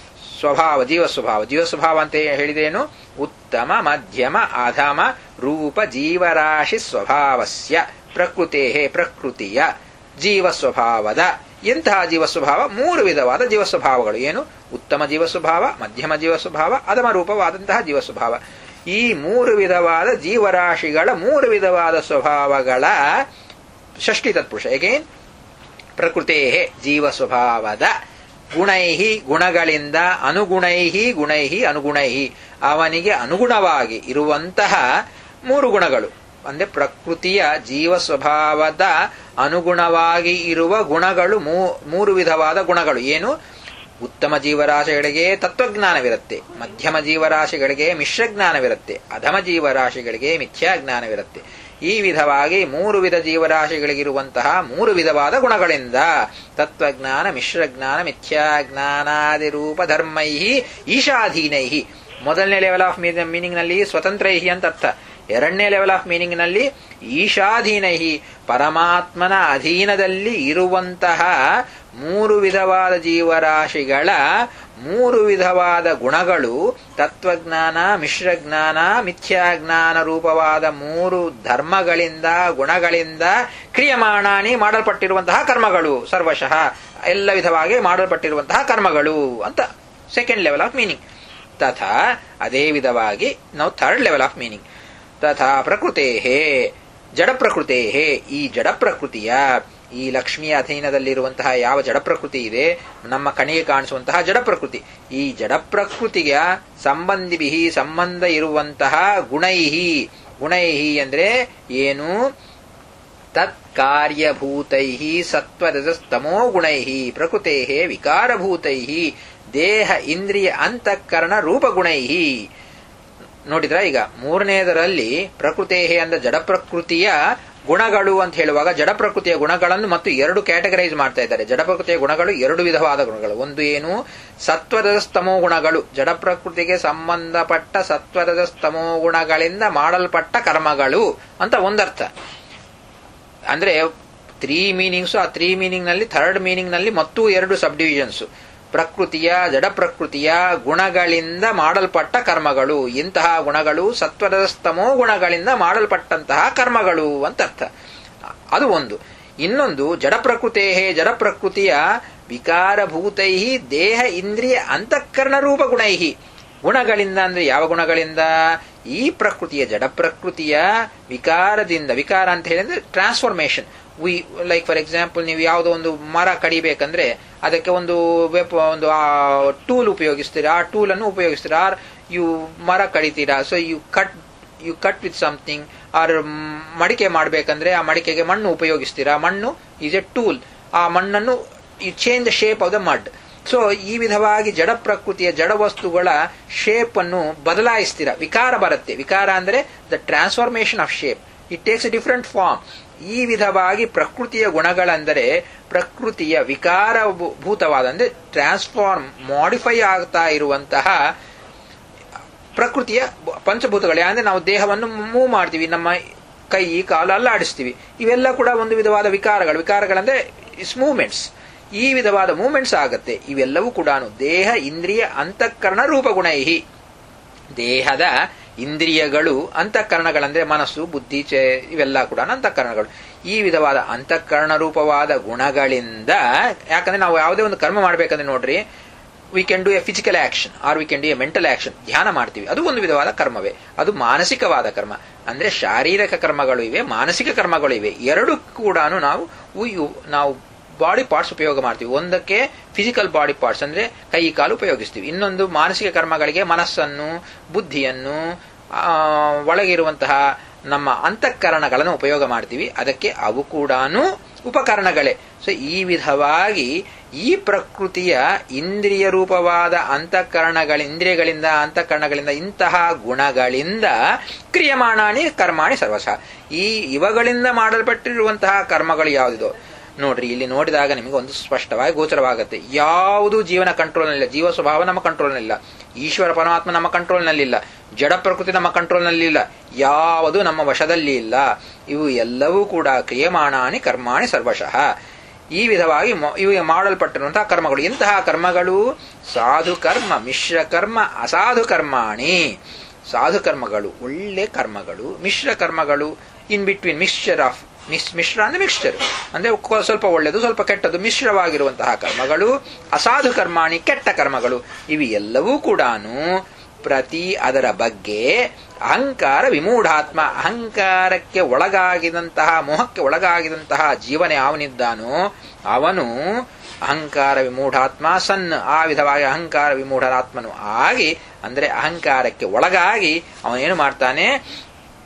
ಸ್ವಭಾವ ಜೀವ ಸ್ವಭಾವ ಜೀವ ಸ್ವಭಾವ ಅಂತ ಹೇಳಿದೇನು ಉತ್ತಮ ಮಧ್ಯಮ ಅಧಮ ರೂಪ ಜೀವರಾಶಿ ಸ್ವಭಾವಸ್ಯ ಪ್ರಕೃತೇ ಪ್ರಕೃತಿಯ ಜೀವ ಸ್ವಭಾವದ ಎಂತಹ ಜೀವ ಸ್ವಭಾವ ಮೂರು ವಿಧವಾದ ಜೀವ ಸ್ವಭಾವಗಳು ಏನು ಉತ್ತಮ ಜೀವ ಸ್ವಭಾವ ಮಧ್ಯಮ ಜೀವ ಸ್ವಭಾವ ಅಧಮ ರೂಪವಾದಂತಹ ಜೀವ ಸ್ವಭಾವ ಈ ಮೂರು ವಿಧವಾದ ಜೀವರಾಶಿಗಳ ಮೂರು ವಿಧವಾದ ಸ್ವಭಾವಗಳ ಷಷ್ಠಿ ತತ್ಪುರುಷ ಎಗೇನ್ ಪ್ರಕೃತೇ ಜೀವ ಸ್ವಭಾವದ ಗುಣೈಹಿ ಗುಣಗಳಿಂದ ಅನುಗುಣೈಹಿ ಗುಣೈಹಿ ಅನುಗುಣೈಹಿ ಅವನಿಗೆ ಅನುಗುಣವಾಗಿ ಇರುವಂತಹ ಮೂರು ಗುಣಗಳು ಅಂದ್ರೆ ಪ್ರಕೃತಿಯ ಜೀವ ಸ್ವಭಾವದ ಅನುಗುಣವಾಗಿ ಇರುವ ಗುಣಗಳು ಮೂರು ವಿಧವಾದ ಗುಣಗಳು ಏನು ಉತ್ತಮ ಜೀವರಾಶಿಗಳಿಗೆ ತತ್ವಜ್ಞಾನವಿರುತ್ತೆ ಮಧ್ಯಮ ಜೀವರಾಶಿಗಳಿಗೆ ಮಿಶ್ರಜ್ಞಾನವಿರುತ್ತೆ ಅಧಮ ಜೀವರಾಶಿಗಳಿಗೆ ಮಿಥ್ಯಾಜ್ಞಾನವಿರುತ್ತೆ ಈ ವಿಧವಾಗಿ ಮೂರು ವಿಧ ಜೀವರಾಶಿಗಳಿಗಿರುವಂತಹ ಮೂರು ವಿಧವಾದ ಗುಣಗಳಿಂದ ತತ್ವಜ್ಞಾನ ಮಿಶ್ರಜ್ಞಾನ ಮಿಥ್ಯಾಜ್ಞಾನಾದಿ ರೂಪ ಧರ್ಮೈ ಈಶಾಧೀನೈ ಮೊದಲನೇ ಲೆವೆಲ್ ಆಫ್ ಮೀನಿಂಗ್ ನಲ್ಲಿ ಸ್ವತಂತ್ರೈಹಿ ಅಂತ ಅರ್ಥ ಎರಡನೇ ಲೆವೆಲ್ ಆಫ್ ಮೀನಿಂಗ್ ನಲ್ಲಿ ಈಶಾಧೀನೈಹಿ ಪರಮಾತ್ಮನ ಅಧೀನದಲ್ಲಿ ಇರುವಂತಹ ಮೂರು ವಿಧವಾದ ಜೀವರಾಶಿಗಳ ಮೂರು ವಿಧವಾದ ಗುಣಗಳು ತತ್ವಜ್ಞಾನ ಮಿಶ್ರಜ್ಞಾನ ಮಿಥ್ಯಾಜ್ಞಾನ ರೂಪವಾದ ಮೂರು ಧರ್ಮಗಳಿಂದ ಗುಣಗಳಿಂದ ಕ್ರಿಯಮಾಣಾನಿ ಮಾಡಲ್ಪಟ್ಟಿರುವಂತಹ ಕರ್ಮಗಳು ಸರ್ವಶಃ ಎಲ್ಲ ವಿಧವಾಗಿ ಮಾಡಲ್ಪಟ್ಟಿರುವಂತಹ ಕರ್ಮಗಳು ಅಂತ ಸೆಕೆಂಡ್ ಲೆವೆಲ್ ಆಫ್ ಮೀನಿಂಗ್ ತಥಾ ಅದೇ ವಿಧವಾಗಿ ನಾವು ಥರ್ಡ್ ಲೆವೆಲ್ ಆಫ್ ಮೀನಿಂಗ್ ತಥಾ ಪ್ರಕೃತೇ ಜಡ ಪ್ರಕೃತೇ ಈ ಜಡ ಪ್ರಕೃತಿಯ ಈ ಲಕ್ಷ್ಮಿಯ ಅಧೀನದಲ್ಲಿರುವಂತಹ ಯಾವ ಜಡ ಪ್ರಕೃತಿ ಇದೆ ನಮ್ಮ ಕಣಿಗೆ ಕಾಣಿಸುವಂತಹ ಜಡ ಪ್ರಕೃತಿ ಈ ಜಡ ಪ್ರಕೃತಿಗೆ ಸಂಬಂಧಿ ಸಂಬಂಧ ಇರುವಂತಹ ಗುಣೈಹಿ ಗುಣೈಹಿ ಅಂದ್ರೆ ಏನು ತತ್ ಕಾರ್ಯಭೂತೈ ಸತ್ವರಜಸ್ತಮೋ ಗುಣೈ ಪ್ರಕೃತೆ ವಿಕಾರಭೂತೈ ದೇಹ ಇಂದ್ರಿಯ ಅಂತಃಕರಣ ರೂಪಗುಣೈ ನೋಡಿದ್ರ ಈಗ ಮೂರನೇದರಲ್ಲಿ ಪ್ರಕೃತೇ ಅಂದ ಜಡ ಪ್ರಕೃತಿಯ ಗುಣಗಳು ಅಂತ ಹೇಳುವಾಗ ಜಡ ಪ್ರಕೃತಿಯ ಗುಣಗಳನ್ನು ಮತ್ತು ಎರಡು ಕ್ಯಾಟಗರೈಸ್ ಮಾಡ್ತಾ ಇದ್ದಾರೆ ಜಡ ಪ್ರಕೃತಿಯ ಗುಣಗಳು ಎರಡು ವಿಧವಾದ ಗುಣಗಳು ಒಂದು ಏನು ಸತ್ವರಜಸ್ತಮೋ ಗುಣಗಳು ಜಡ ಪ್ರಕೃತಿಗೆ ಸಂಬಂಧಪಟ್ಟ ಸತ್ವರಜಸ್ತಮೋ ಗುಣಗಳಿಂದ ಮಾಡಲ್ಪಟ್ಟ ಕರ್ಮಗಳು ಅಂತ ಒಂದರ್ಥ ಅಂದ್ರೆ ತ್ರೀ ಮೀನಿಂಗ್ಸ್ ಆ ತ್ರೀ ಮೀನಿಂಗ್ ನಲ್ಲಿ ಥರ್ಡ್ ಮೀನಿಂಗ್ ನಲ್ಲಿ ಮತ್ತು ಎರಡು ಸಬ್ ಡಿವಿಷನ್ಸ್ ಪ್ರಕೃತಿಯ ಜಡ ಪ್ರಕೃತಿಯ ಗುಣಗಳಿಂದ ಮಾಡಲ್ಪಟ್ಟ ಕರ್ಮಗಳು ಇಂತಹ ಗುಣಗಳು ಸತ್ವರಸ್ತಮೋ ಗುಣಗಳಿಂದ ಮಾಡಲ್ಪಟ್ಟಂತಹ ಕರ್ಮಗಳು ಅಂತ ಅರ್ಥ ಅದು ಒಂದು ಇನ್ನೊಂದು ಜಡ ಪ್ರಕೃತೇ ಜಡ ಪ್ರಕೃತಿಯ ವಿಕಾರಭೂತೈ ದೇಹ ಇಂದ್ರಿಯ ಅಂತಃಕರಣ ರೂಪ ಗುಣೈ ಗುಣಗಳಿಂದ ಅಂದ್ರೆ ಯಾವ ಗುಣಗಳಿಂದ ಈ ಪ್ರಕೃತಿಯ ಜಡ ಪ್ರಕೃತಿಯ ವಿಕಾರದಿಂದ ವಿಕಾರ ಅಂತ ಹೇಳಿದ್ರೆ transformation we like for example ನೀವು ಯಾವುದೋ ಒಂದು ಮರ ಕಡಿಬೇಕಂದ್ರೆ ಅದಕ್ಕೆ ಒಂದು ವೆಪ್ ಒಂದು ಆ ಟೂಲ್ ಉಪಯೋಗಿಸ್ತೀರಾ ಆ ಟೂಲ್ ಅನ್ನು ಉಪಯೋಗಿಸ್ತೀರಾ ಆರ್ ಯು ಮರ ಕಡಿತೀರಾ so you cut you cut with something or ಮಡಿಕೆ ಮಾಡಬೇಕಂದ್ರೆ ಆ ಮಡಿಕೆಗೆ ಮಣ್ಣು ಉಪಯೋಗಿಸ್ತೀರಾ ಮಣ್ಣು ಈಸ್ ಎ ಟೂಲ್ ಆ ಮಣ್ಣನ್ನು you change the shape of the mud so ಈ ವಿಧವಾಗಿ ಜಡ ಪ್ರಕೃತಿಯ ಜಡ ವಸ್ತುಗಳ ಶೇಪ್ ಅನ್ನು ಬದಲಾಯಿಸ್ತೀರಾ ವಿಕಾರ ಬರುತ್ತೆ ವಿಕಾರ ಅಂದ್ರೆ the transformation of shape it takes a different form ಈ ವಿಧವಾಗಿ ಪ್ರಕೃತಿಯ ಗುಣಗಳೆಂದರೆ ಪ್ರಕೃತಿಯ ವಿಕಾರ ಭೂತವಾದ ಅಂದ್ರೆ ಟ್ರಾನ್ಸ್ಫಾರ್ಮ್ ಮಾಡಿಫೈ ಆಗ್ತಾ ಇರುವಂತಹ ಪ್ರಕೃತಿಯ ಪಂಚಭೂತಗಳೇ ಅಂದ್ರೆ ನಾವು ದೇಹವನ್ನು ಮೂವ್ ಮಾಡ್ತೀವಿ ನಮ್ಮ ಕೈ ಕಾಲು ಅಲ್ಲಾಡಿಸ್ತೀವಿ ಇವೆಲ್ಲ ಕೂಡ ಒಂದು ವಿಧವಾದ ವಿಕಾರಗಳು ವಿಕಾರಗಳಂದ್ರೆ ಇಸ್ ಮೂವ್ಮೆಂಟ್ಸ್ ಈ ವಿಧವಾದ ಮೂವ್ಮೆಂಟ್ಸ್ ಆಗತ್ತೆ ಇವೆಲ್ಲವೂ ಕೂಡ ದೇಹ ಇಂದ್ರಿಯ ಅಂತಃಕರಣ ರೂಪಗುಣೈಹಿ ದೇಹದ ಇಂದ್ರಿಯಗಳು ಅಂತಃಕರಣಗಳಂದ್ರೆ ಮನಸ್ಸು ಬುದ್ಧಿ ಚೇ ಇವೆಲ್ಲ ಕೂಡ ಅಂತಃಕರಣಗಳು ಈ ವಿಧವಾದ ಅಂತಃಕರಣ ರೂಪವಾದ ಗುಣಗಳಿಂದ ಯಾಕಂದ್ರೆ ನಾವು ಯಾವುದೇ ಒಂದು ಕರ್ಮ ಮಾಡ್ಬೇಕಂದ್ರೆ ನೋಡ್ರಿ we can do a physical action or we can do a mental action ಧ್ಯಾನ ಮಾಡ್ತೀವಿ ಅದು ಒಂದು ವಿಧವಾದ ಕರ್ಮವೇ ಅದು ಮಾನಸಿಕವಾದ ಕರ್ಮ ಅಂದ್ರೆ ಶಾರೀರಿಕ ಕರ್ಮಗಳು ಇವೆ ಮಾನಸಿಕ ಕರ್ಮಗಳು ಇವೆ ಎರಡು ಕೂಡ ನಾವು ನಾವು ಬಾಡಿ ಪಾರ್ಟ್ಸ್ ಉಪಯೋಗ ಮಾಡ್ತೀವಿ ಒಂದಕ್ಕೆ ಫಿಸಿಕಲ್ ಬಾಡಿ ಪಾರ್ಟ್ಸ್ ಅಂದ್ರೆ ಕೈ ಕಾಲು ಉಪಯೋಗಿಸ್ತೀವಿ ಇನ್ನೊಂದು ಮಾನಸಿಕ ಕರ್ಮಗಳಿಗೆ ಮನಸ್ಸನ್ನು ಬುದ್ಧಿಯನ್ನು ಒಳಗಿರುವಂತಹ ನಮ್ಮ ಅಂತಃಕರಣಗಳನ್ನು ಉಪಯೋಗ ಮಾಡ್ತೀವಿ ಅದಕ್ಕೆ ಅವು ಕೂಡ ಉಪಕರಣಗಳೇ ಸೊ ಈ ವಿಧವಾಗಿ ಈ ಪ್ರಕೃತಿಯ ಇಂದ್ರಿಯ ರೂಪವಾದ ಅಂತಃಕರಣಗಳ ಇಂದ್ರಿಯಗಳಿಂದ ಅಂತಃಕರಣಗಳಿಂದ ಇಂತಹ ಗುಣಗಳಿಂದ ಕ್ರಿಯಮಾಣಾನಿ ಕರ್ಮಾಣಿ ಸರ್ವಸ ಈ ಇವುಗಳಿಂದ ಮಾಡಲ್ಪಟ್ಟಿರುವಂತಹ ಕರ್ಮಗಳು ಯಾವುದಿದೋ ನೋಡ್ರಿ ಇಲ್ಲಿ ನೋಡಿದಾಗ ನಿಮಗೆ ಒಂದು ಸ್ಪಷ್ಟವಾಗಿ ಗೋಚರವಾಗುತ್ತೆ ಯಾವುದು ಜೀವನ ಕಂಟ್ರೋಲ್ನಲ್ಲಿಲ್ಲ ಜೀವ ಸ್ವಭಾವ ನಮ್ಮ ಕಂಟ್ರೋಲ್ನಲ್ಲಿಲ್ಲ ಈಶ್ವರ ಪರಮಾತ್ಮ ನಮ್ಮ ಕಂಟ್ರೋಲ್ನಲ್ಲಿಲ್ಲ ಜಡ ಪ್ರಕೃತಿ ನಮ್ಮ ಕಂಟ್ರೋಲ್ನಲ್ಲಿಲ್ಲ ಯಾವುದು ನಮ್ಮ ವಶದಲ್ಲಿ ಇಲ್ಲ ಇವು ಎಲ್ಲವೂ ಕೂಡ ಕ್ರಿಯಮಾಣಾನಿ ಕರ್ಮಾಣಿ ಸರ್ವಶಃ ಈ ವಿಧವಾಗಿ ಇವು ಮಾಡಲ್ಪಟ್ಟಿರುವಂತಹ ಕರ್ಮಗಳು ಇಂತಹ ಕರ್ಮಗಳು ಸಾಧು ಕರ್ಮ ಮಿಶ್ರ ಕರ್ಮ ಅಸಾಧು ಕರ್ಮಾಣಿ ಸಾಧು ಕರ್ಮಗಳು ಒಳ್ಳೆ ಕರ್ಮಗಳು ಮಿಶ್ರ ಕರ್ಮಗಳು in between mixture of miss ಮಿಶ್ರ ಅಂದ್ರೆ ಮಿಕ್ಸ್ಚರ್ ಅಂದ್ರೆ ಸ್ವಲ್ಪ ಒಳ್ಳೆಯದು ಸ್ವಲ್ಪ ಕೆಟ್ಟದ್ದು ಮಿಶ್ರವಾಗಿರುವಂತಹ ಕರ್ಮಗಳು ಅಸಾಧು ಕರ್ಮಾಣಿ ಕೆಟ್ಟ ಕರ್ಮಗಳು ಇವು ಎಲ್ಲವೂ ಕೂಡ ಪ್ರತಿ ಅದರ ಬಗ್ಗೆ ಅಹಂಕಾರ ವಿಮೂಢಾತ್ಮ ಅಹಂಕಾರಕ್ಕೆ ಒಳಗಾಗಿದಂತಹ ಮೋಹಕ್ಕೆ ಒಳಗಾಗಿದಂತಹ ಜೀವನ ಯಾವನಿದ್ದಾನೋ ಅವನು ಅಹಂಕಾರ ವಿಮೂಢಾತ್ಮ ಸನ್ ಆ ವಿಧವಾಗಿ ಅಹಂಕಾರ ವಿಮೂಢಾತ್ಮನು ಆಗಿ ಅಂದ್ರೆ ಅಹಂಕಾರಕ್ಕೆ ಒಳಗಾಗಿ ಅವನೇನು ಮಾಡ್ತಾನೆ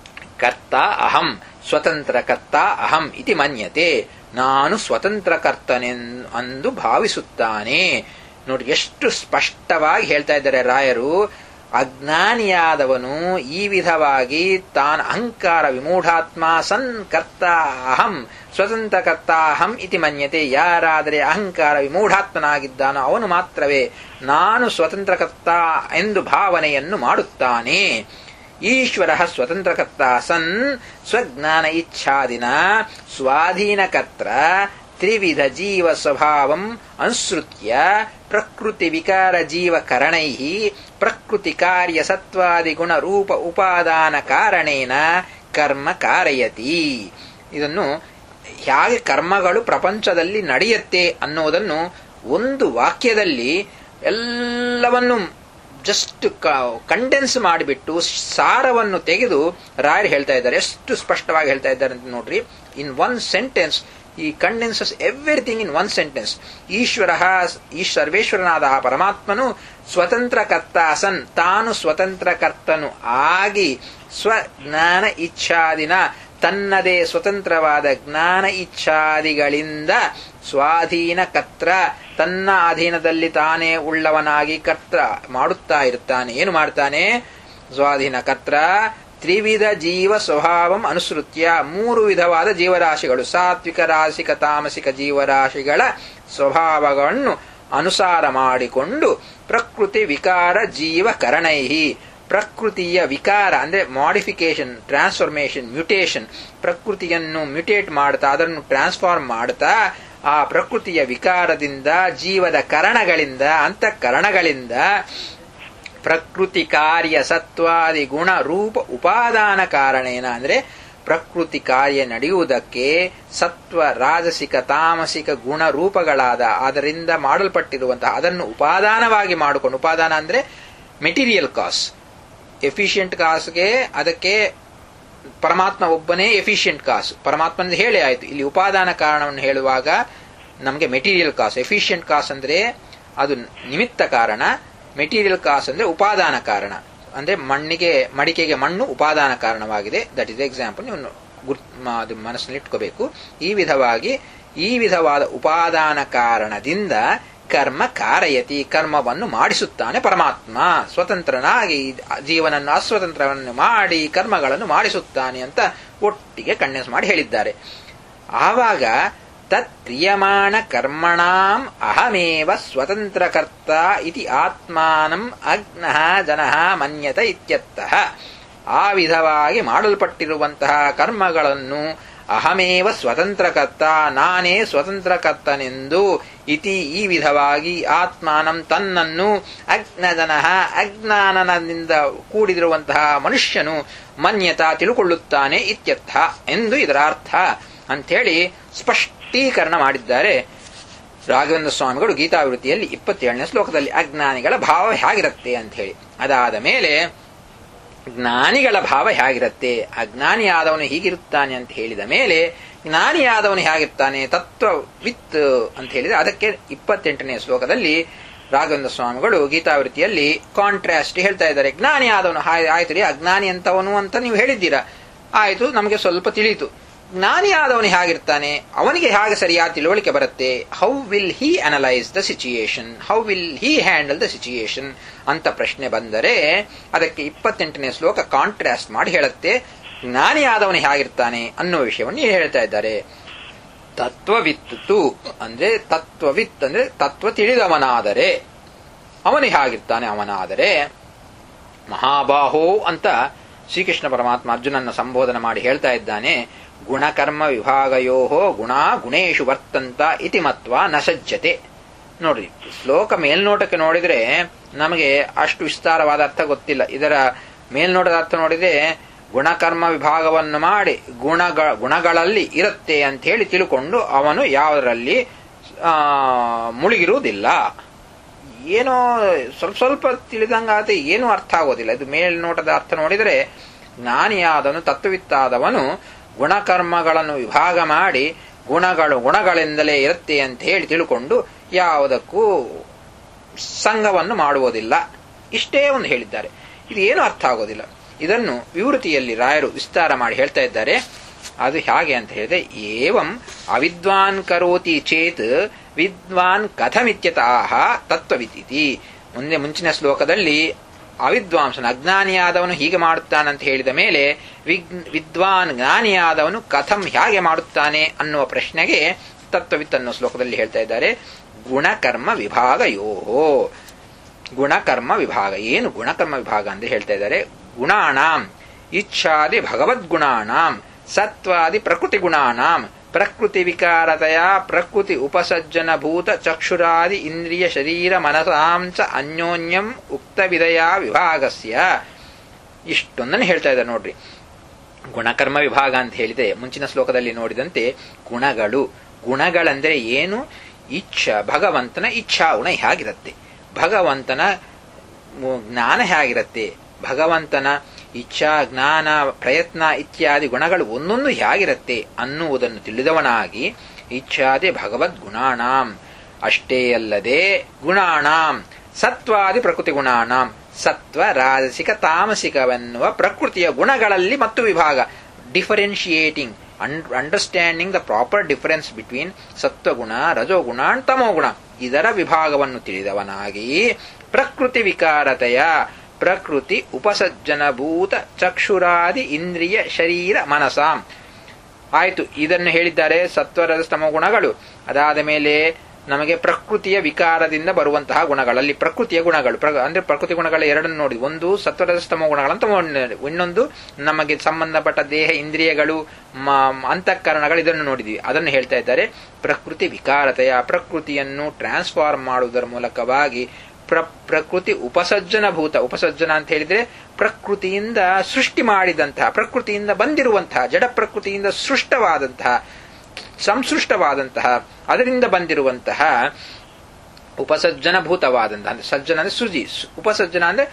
ಕರ್ತ ಅಹಂ ಸ್ವತಂತ್ರ ಕರ್ತ ಅಹಂ ಇತಿ ಮನ್ಯತೆ ನಾನು ಸ್ವತಂತ್ರ ಕರ್ತನೆನ್ ಅಂದು ಭಾವಿಸುತ್ತಾನೆ ನೋಡಿ ಎಷ್ಟು ಸ್ಪಷ್ಟವಾಗಿ ಹೇಳ್ತಾ ಇದ್ದಾರೆ ರಾಯರು ಅಜ್ಞಾನಿಯಾದವನು ಈ ವಿಧವಾಗಿ ತಾನು ಅಹಂಕಾರ ವಿಮೂಢಾತ್ಮ ಸನ್ ಕರ್ತ ಅಹಂ ಸ್ವತಂತ್ರ ಕರ್ತ ಅಹಂ ಇತಿ ಮನ್ಯತೆ ಯಾರಾದರೆ ಅಹಂಕಾರ ವಿಮೂಢಾತ್ಮನಾಗಿದ್ದಾನೋ ಅವನು ಮಾತ್ರವೇ ನಾನು ಸ್ವತಂತ್ರ ಕರ್ತ ಎಂದು ಭಾವನೆಯನ್ನು ಮಾಡುತ್ತಾನೆ ಈಶ್ವರ ಸ್ವತಂತ್ರಕರ್ತ ಸನ್ ಸ್ವಜ್ಞಾನ ಇಚ್ಛಾದಿನ ಸ್ವಾಧೀನಕರ್ತ್ರ ತ್ರಿವಿಧ ಜೀವ ಸ್ವಭಾವಂ ಅನುಸೃತ್ಯ ಪ್ರಕೃತಿ ವಿಕಾರ ಜೀವ ಕರಣೈ ಪ್ರಕೃತಿ ಕಾರ್ಯ ಸತ್ವಾದಿ ಗುಣ ರೂಪ ಉಪಾದಾನ ಕಾರಣೇನ ಕರ್ಮ ಕಾರಯತಿ ಇದನ್ನು ಹೇಗೆ ಕರ್ಮಗಳು ಪ್ರಪಂಚದಲ್ಲಿ ನಡೆಯುತ್ತೆ ಅನ್ನೋದನ್ನು ಒಂದು ವಾಕ್ಯದಲ್ಲಿ ಎಲ್ಲವನ್ನು ಜಸ್ಟ್ ಕಂಡೆನ್ಸ್ ಮಾಡಿಬಿಟ್ಟು ಸಾರವನ್ನು ತೆಗೆದು ರಾಯರ್ ಹೇಳ್ತಾ ಇದ್ದಾರೆ ಎಷ್ಟು ಸ್ಪಷ್ಟವಾಗಿ ಹೇಳ್ತಾ ಇದ್ದಾರೆ ಅಂತ ನೋಡ್ರಿ ಇನ್ ಒನ್ ಸೆಂಟೆನ್ಸ್ ಈ condenses everything in one sentence Ishwara ಈ ಸರ್ವೇಶ್ವರನಾದ ಆ ಪರಮಾತ್ಮನು ಸ್ವತಂತ್ರ ಕರ್ತ ಸನ್ ತಾನು ಸ್ವತಂತ್ರ ಕರ್ತನು ಆಗಿ ಸ್ವಜ್ಞಾನ ಇಚ್ಛಾದಿನ ತನ್ನದೇ ಸ್ವತಂತ್ರವಾದ ಜ್ಞಾನ ಇಚ್ಛಾದಿಗಳಿಂದ ಸ್ವಾಧೀನ ಕರ್ತ್ರ ತನ್ನ ಅಧೀನದಲ್ಲಿ ತಾನೇ ಉಳ್ಳವನಾಗಿ ಕರ್ತ ಮಾಡುತ್ತಾ ಇರುತ್ತಾನೆ ಏನು ಮಾಡ್ತಾನೆ ಸ್ವಾಧೀನ ಕರ್ತ್ರ ತ್ರಿವಿಧ ಜೀವ ಸ್ವಭಾವಂ ಅನುಸೃತ್ಯ ಮೂರು ವಿಧವಾದ ಜೀವರಾಶಿಗಳು ಸಾತ್ವಿಕ ರಾಸಿಕ ತಾಮಸಿಕ ಜೀವರಾಶಿಗಳ ಸ್ವಭಾವಗಳನ್ನು ಅನುಸಾರ ಮಾಡಿಕೊಂಡು ಪ್ರಕೃತಿ ವಿಕಾರ ಜೀವ ಕರಣೈಹಿ ಪ್ರಕೃತಿಯ ವಿಕಾರ ಅಂದ್ರೆ ಮಾಡಿಫಿಕೇಶನ್ ಟ್ರಾನ್ಸ್ಫಾರ್ಮೇಶನ್ ಮ್ಯುಟೇಷನ್ ಪ್ರಕೃತಿಯನ್ನು ಮ್ಯುಟೇಟ್ ಮಾಡ್ತಾ ಅದನ್ನು ಟ್ರಾನ್ಸ್ಫಾರ್ಮ್ ಮಾಡ್ತಾ ಆ ಪ್ರಕೃತಿಯ ವಿಕಾರದಿಂದ ಜೀವದ ಕರಣಗಳಿಂದ ಅಂತಃಕರಣಗಳಿಂದ ಪ್ರಕೃತಿ ಕಾರ್ಯ ಸತ್ವಾದಿ ಗುಣ ರೂಪ ಉಪಾದಾನ ಕಾರಣೇನ ಅಂದ್ರೆ ಪ್ರಕೃತಿ ಕಾರ್ಯ ನಡೆಯುವುದಕ್ಕೆ ಸತ್ವ ರಾಜಸಿಕ ತಾಮಸಿಕ ಗುಣ ರೂಪಗಳಾದ ಅದರಿಂದ ಮಾಡಲ್ಪಟ್ಟಿರುವಂತಹ ಅದನ್ನು ಉಪಾದಾನವಾಗಿ ಮಾಡಿಕೊಂಡು ಉಪಾದಾನ ಅಂದ್ರೆ ಮೆಟೀರಿಯಲ್ ಕಾಸ್ ಎಫಿಷಿಯಂಟ್ ಕಾಸ್ಗೆ ಅದಕ್ಕೆ ಪರಮಾತ್ಮ ಒಬ್ಬನೇ ಎಫಿಷಿಯಂಟ್ ಕಾಸ್ ಪರಮಾತ್ಮನ ಹೇಳಿ ಆಯಿತು ಇಲ್ಲಿ ಉಪಾದಾನ ಕಾರಣವನ್ನು ಹೇಳುವಾಗ ನಮಗೆ ಮೆಟೀರಿಯಲ್ ಕಾಸ್ ಎಫಿಷಿಯಂಟ್ ಕಾಸ್ ಅಂದ್ರೆ ಅದು ನಿಮಿತ್ತ ಕಾರಣ ಮೆಟೀರಿಯಲ್ ಕಾಸ್ ಅಂದ್ರೆ ಉಪಾದಾನ ಕಾರಣ ಅಂದ್ರೆ ಮಣ್ಣಿಗೆ ಮಡಿಕೆಗೆ ಮಣ್ಣು ಉಪಾದಾನ ಕಾರಣವಾಗಿದೆ ದಟ್ ಇಸ್ ಎಕ್ಸಾಂಪಲ್ ನೀವು ಗುರ್ ಅದು ಮನಸ್ಸಿನಲ್ಲಿ ಇಟ್ಕೋಬೇಕು ಈ ವಿಧವಾಗಿ ಈ ವಿಧವಾದ ಉಪಾದಾನ ಕಾರಣದಿಂದ ಕರ್ಮ ಕಾರಯತಿ ಕರ್ಮವನ್ನು ಮಾಡಿಸುತ್ತಾನೆ ಪರಮಾತ್ಮ ಸ್ವತಂತ್ರನಾಗಿ ಜೀವನನ್ನು ಅಸ್ವತಂತ್ರವನ್ನು ಮಾಡಿ ಕರ್ಮಗಳನ್ನು ಮಾಡಿಸುತ್ತಾನೆ ಅಂತ ಒಟ್ಟಿಗೆ ಕಂಡೆನ್ಸ್ ಮಾಡಿ ಹೇಳಿದ್ದಾರೆ ಆವಾಗ ತತ್ ಕ್ರಿಯಮಾಣ ಕರ್ಮಣಾಂ ಅಹಮೇವ ಸ್ವತಂತ್ರಕರ್ತ ಇತಿ ಆತ್ಮಾನಂ ಅಗ್ನಃ ಜನಃ ಮನ್ಯತ ಇತ್ಯರ್ಥಃ ಆ ವಿಧವಾಗಿ ಮಾಡಲ್ಪಟ್ಟಿರುವಂತಹ ಕರ್ಮಗಳನ್ನು ಅಹಮೇವ ಸ್ವತಂತ್ರಕರ್ತ ನಾನೇ ಸ್ವತಂತ್ರಕರ್ತನೆಂದು ಇತಿ ಈ ವಿಧವಾಗಿ ಆತ್ಮಾನಂ ತನ್ನನ್ನು ಅಜ್ಞಜನಃ ಅಜ್ಞಾನನದಿಂದ ಕೂಡಿದಿರುವಂತಹ ಮನುಷ್ಯನು ಮನ್ಯತ ತಿಳುಕೊಳ್ಳುತ್ತಾನೆ ಇತ್ಯರ್ಥ ಎಂದು ಇದರ ಅರ್ಥ ಅಂಥೇಳಿ ಸ್ಪಷ್ಟೀಕರಣ ಮಾಡಿದ್ದಾರೆ ರಾಘವೇಂದ್ರ ಸ್ವಾಮಿಗಳು ಗೀತಾವೃತ್ತಿಯಲ್ಲಿ ಇಪ್ಪತ್ತೇಳನೇ ಶ್ಲೋಕದಲ್ಲಿ ಅಜ್ಞಾನಿಗಳ ಭಾವ ಹೇಗಿರುತ್ತೆ ಅಂತ ಹೇಳಿ ಅದಾದ ಮೇಲೆ ಜ್ಞಾನಿಗಳ ಭಾವ ಹೇಗಿರುತ್ತೆ ಅಜ್ಞಾನಿಯಾದವನು ಹೀಗಿರುತ್ತಾನೆ ಅಂತ ಹೇಳಿದ ಮೇಲೆ ಜ್ಞಾನಿಯಾದವನು ಹೇಗಿರ್ತಾನೆ ತತ್ವವಿತ್ ಅಂತ ಹೇಳಿದ್ರೆ ಅದಕ್ಕೆ ಇಪ್ಪತ್ತೆಂಟನೇ ಶ್ಲೋಕದಲ್ಲಿ ರಾಘವೇಂದ್ರ ಸ್ವಾಮಿಗಳು ಗೀತಾವೃತ್ತಿಯಲ್ಲಿ ಕಾಂಟ್ರಾಸ್ಟ್ ಹೇಳ್ತಾ ಇದ್ದಾರೆ ಜ್ಞಾನಿ ಆದವನು ಆಯ್ತು ರೀ ಅಜ್ಞಾನಿ ಅಂತವನು ಅಂತ ನೀವು ಹೇಳಿದ್ದೀರಾ ಆಯ್ತು ನಮಗೆ ಸ್ವಲ್ಪ ತಿಳಿಯಿತು ಜ್ಞಾನಿ ಆದವನು ಹೇಗಿರ್ತಾನೆ ಅವನಿಗೆ ಹೇಗೆ ಸರಿಯಾದ ತಿಳುವಳಿಕೆ ಬರುತ್ತೆ how will he analyse the situation how will he handle the situation ಅಂತ ಪ್ರಶ್ನೆ ಬಂದರೆ ಅದಕ್ಕೆ ಇಪ್ಪತ್ತೆಂಟನೇ ಶ್ಲೋಕ ಕಾಂಟ್ರಾಸ್ಟ್ ಮಾಡಿ ಹೇಳುತ್ತೆ ಜ್ಞಾನಿ ಆದವನು ಹೇಗಿರ್ತಾನೆ ಅನ್ನೋ ವಿಷಯವನ್ನು ಹೇಳ್ತಾ ಇದ್ದಾರೆ ತತ್ವವಿತ್ತು ಅಂದ್ರೆ ತತ್ವವಿತ್ ಅಂದ್ರೆ ತತ್ವ ತಿಳಿದವನಾದರೆ ಅವನು ಹೇಗಿರ್ತಾನೆ ಅವನಾದರೆ ಮಹಾಬಾಹೋ ಅಂತ ಶ್ರೀಕೃಷ್ಣ ಪರಮಾತ್ಮ ಅರ್ಜುನನ್ನ ಸಂಬೋಧನೆ ಮಾಡಿ ಹೇಳ್ತಾ ಇದ್ದಾನೆ ಗುಣಕರ್ಮ ವಿಭಾಗಯೋ ಗುಣ ಗುಣೇಶು ವರ್ತಂತ ಇತಿ ಮತ್ವ ನ ಸಜ್ಜತೆ ನೋಡ್ರಿ ಶ್ಲೋಕ ಮೇಲ್ನೋಟಕ್ಕೆ ನೋಡಿದ್ರೆ ನಮಗೆ ಅಷ್ಟು ವಿಸ್ತಾರವಾದ ಅರ್ಥ ಗೊತ್ತಿಲ್ಲ ಇದರ ಮೇಲ್ನೋಟದ ಅರ್ಥ ನೋಡಿದ್ರೆ ಗುಣಕರ್ಮ ವಿಭಾಗವನ್ನು ಮಾಡಿ ಗುಣಗಳ ಗುಣಗಳಲ್ಲಿ ಇರುತ್ತೆ ಅಂತ ಹೇಳಿ ತಿಳ್ಕೊಂಡು ಅವನು ಯಾವುದರಲ್ಲಿ ಮುಳುಗಿರುವುದಿಲ್ಲ ಏನೋ ಸ್ವಲ್ಪ ಸ್ವಲ್ಪ ತಿಳಿದಂಗಾತ ಏನೂ ಅರ್ಥ ಆಗೋದಿಲ್ಲ ಇದು ಮೇಲ್ನೋಟದ ಅರ್ಥ ನೋಡಿದರೆ ಜ್ಞಾನಿಯಾದವನು ತತ್ವವಿತ್ತಾದವನು ಗುಣಕರ್ಮಗಳನ್ನು ವಿಭಾಗ ಮಾಡಿ ಗುಣಗಳು ಗುಣಗಳಿಂದಲೇ ಇರುತ್ತೆ ಅಂತ ಹೇಳಿ ತಿಳ್ಕೊಂಡು ಯಾವುದಕ್ಕೂ ಸಂಘವನ್ನು ಮಾಡುವುದಿಲ್ಲ ಇಷ್ಟೇ ಒಂದು ಹೇಳಿದ್ದಾರೆ ಇದು ಏನು ಅರ್ಥ ಆಗೋದಿಲ್ಲ ಇದನ್ನು ವಿವೃತಿಯಲ್ಲಿ ರಾಯರು ವಿಸ್ತಾರ ಮಾಡಿ ಹೇಳ್ತಾ ಇದ್ದಾರೆ ಅದು ಹೇಗೆ ಅಂತ ಹೇಳಿದ್ರೆ ಏವಂ ಅವಿದ್ವಾನ್ ಕರೋತಿ ಚೇತ್ ವಿದ್ವಾನ್ ಕಥಮಿತ್ಯತಃ ತತ್ವವಿತಿ ಮುಂದೆ ಮುಂಚಿನ ಶ್ಲೋಕದಲ್ಲಿ ಅವಿದ್ವಾಂಸನ ಅಜ್ಞಾನಿಯಾದವನು ಹೀಗೆ ಮಾಡುತ್ತಾನಂತ ಹೇಳಿದ ಮೇಲೆ ವಿದ್ವಾನ್ ಜ್ಞಾನಿಯಾದವನು ಕಥಂ ಹೇಗೆ ಮಾಡುತ್ತಾನೆ ಅನ್ನುವ ಪ್ರಶ್ನೆಗೆ ತತ್ವವಿತ್ ಅನ್ನೋ ಶ್ಲೋಕದಲ್ಲಿ ಹೇಳ್ತಾ ಇದ್ದಾರೆ ಗುಣಕರ್ಮ ವಿಭಾಗ ಯೋಹೋ ಗುಣಕರ್ಮ ವಿಭಾಗ ಏನು ಗುಣಕರ್ಮ ವಿಭಾಗ ಅಂತ ಹೇಳ್ತಾ ಇದ್ದಾರೆ ಗುಣಾಣಾಂ ಇಚ್ಛಾದಿ ಭಗವದ್ಗುಣಾಣಾಂ ಸತ್ವಾದಿ ಪ್ರಕೃತಿ ಗುಣಾಣಾಂ ಪ್ರಕೃತಿ ವಿಕಾರತೆಯ ಪ್ರಕೃತಿ ಉಪಸಜ್ಜನಭೂತ ಚಕ್ಷುರಾದಿ ಇಂದ್ರಿಯ ಶರೀರ ಮನಸಾಂಚ ಅನ್ಯೋನ್ಯಂ ಉಕ್ತ ವಿಧಯ ವಿಭಾಗಸ್ಯ ಇಷ್ಟೊಂದನ್ನು ಹೇಳ್ತಾ ಇದ್ದಾರೆ ನೋಡ್ರಿ ಗುಣಕರ್ಮ ವಿಭಾಗ ಅಂತ ಹೇಳಿದೆ ಮುಂಚಿನ ಶ್ಲೋಕದಲ್ಲಿ ನೋಡಿದಂತೆ ಗುಣಗಳು ಗುಣಗಳಂದ್ರೆ ಏನು ಇಚ್ಛ ಭಗವಂತನ ಇಚ್ಛಾ ಗುಣ ಹೇಗಿರುತ್ತೆ ಭಗವಂತನ ಜ್ಞಾನ ಹೇಗಿರುತ್ತೆ ಭಗವಂತನ ಇಚ್ಛಾ ಜ್ಞಾನ ಪ್ರಯತ್ನ ಇತ್ಯಾದಿ ಗುಣಗಳು ಒಂದೊಂದು ಹೇಗಿರುತ್ತೆ ಅನ್ನುವುದನ್ನು ತಿಳಿದವನಾಗಿ ಇಚ್ಛಾದಿ ಭಗವದ್ ಗುಣಾಣಾಂ ಅಷ್ಟೇ ಅಲ್ಲದೆ ಗುಣಾಣಾಂ ಸತ್ವಾದಿ ಪ್ರಕೃತಿ ಗುಣಾಣಾಂ ಸತ್ವ ರಾಜಸಿಕ ತಾಮಸಿಕವೆನ್ನುವ ಪ್ರಕೃತಿಯ ಗುಣಗಳಲ್ಲಿ ಮತ್ತು ವಿಭಾಗ differentiating understanding the proper difference between ಸತ್ವಗುಣ ರಜೋಗುಣ ಅಂಡ್ ತಮೋಗುಣ ಇದರ ವಿಭಾಗವನ್ನು ತಿಳಿದವನಾಗಿ ಪ್ರಕೃತಿ ವಿಕಾರತೆಯ ಪ್ರಕೃತಿ ಉಪಸಜ್ಜನಭೂತ ಚಕ್ಷುರಾದಿ ಇಂದ್ರಿಯ ಶರೀರ ಮನಸಾಂ ಆಯಿತು ಇದನ್ನು ಹೇಳಿದ್ದಾರೆ ಸತ್ವರದ ಸ್ತಮ ಗುಣಗಳು ಅದಾದ ಮೇಲೆ ನಮಗೆ ಪ್ರಕೃತಿಯ ವಿಕಾರದಿಂದ ಬರುವಂತಹ ಗುಣಗಳಲ್ಲಿ ಪ್ರಕೃತಿಯ ಗುಣಗಳು ಅಂದ್ರೆ ಪ್ರಕೃತಿ ಗುಣಗಳ ಎರಡನ್ನು ನೋಡಿ ಒಂದು ಸತ್ವರದ ಸ್ತಮ ಗುಣಗಳಂತ ಇನ್ನೊಂದು ನಮಗೆ ಸಂಬಂಧಪಟ್ಟ ದೇಹ ಇಂದ್ರಿಯಗಳು ಅಂತಃಕರಣಗಳು ಇದನ್ನು ನೋಡಿದ್ವಿ ಅದನ್ನು ಹೇಳ್ತಾ ಇದ್ದಾರೆ ಪ್ರಕೃತಿ ವಿಕಾರತೆಯ ಪ್ರಕೃತಿಯನ್ನು ಟ್ರಾನ್ಸ್ಫಾರ್ಮ್ ಮಾಡುವುದರ ಮೂಲಕವಾಗಿ ಪ್ರ ಪ್ರಕೃತಿ ಉಪಸಜ್ಜನಭೂತ ಉಪಸಜ್ಜನ ಅಂತ ಹೇಳಿದ್ರೆ ಪ್ರಕೃತಿಯಿಂದ ಸೃಷ್ಟಿ ಮಾಡಿದಂತಹ ಪ್ರಕೃತಿಯಿಂದ ಬಂದಿರುವಂತಹ ಜಡ ಪ್ರಕೃತಿಯಿಂದ ಸೃಷ್ಟವಾದಂತಹ ಸಂಸೃಷ್ಟವಾದಂತಹ ಅದರಿಂದ ಬಂದಿರುವಂತಹ ಉಪಸಜ್ಜನಭೂತವಾದಂತಹ ಅಂದ್ರೆ ಸಜ್ಜನ ಅಂದ್ರೆ ಸೃಜಿ ಉಪಸಜ್ಜನ ಅಂದ್ರೆ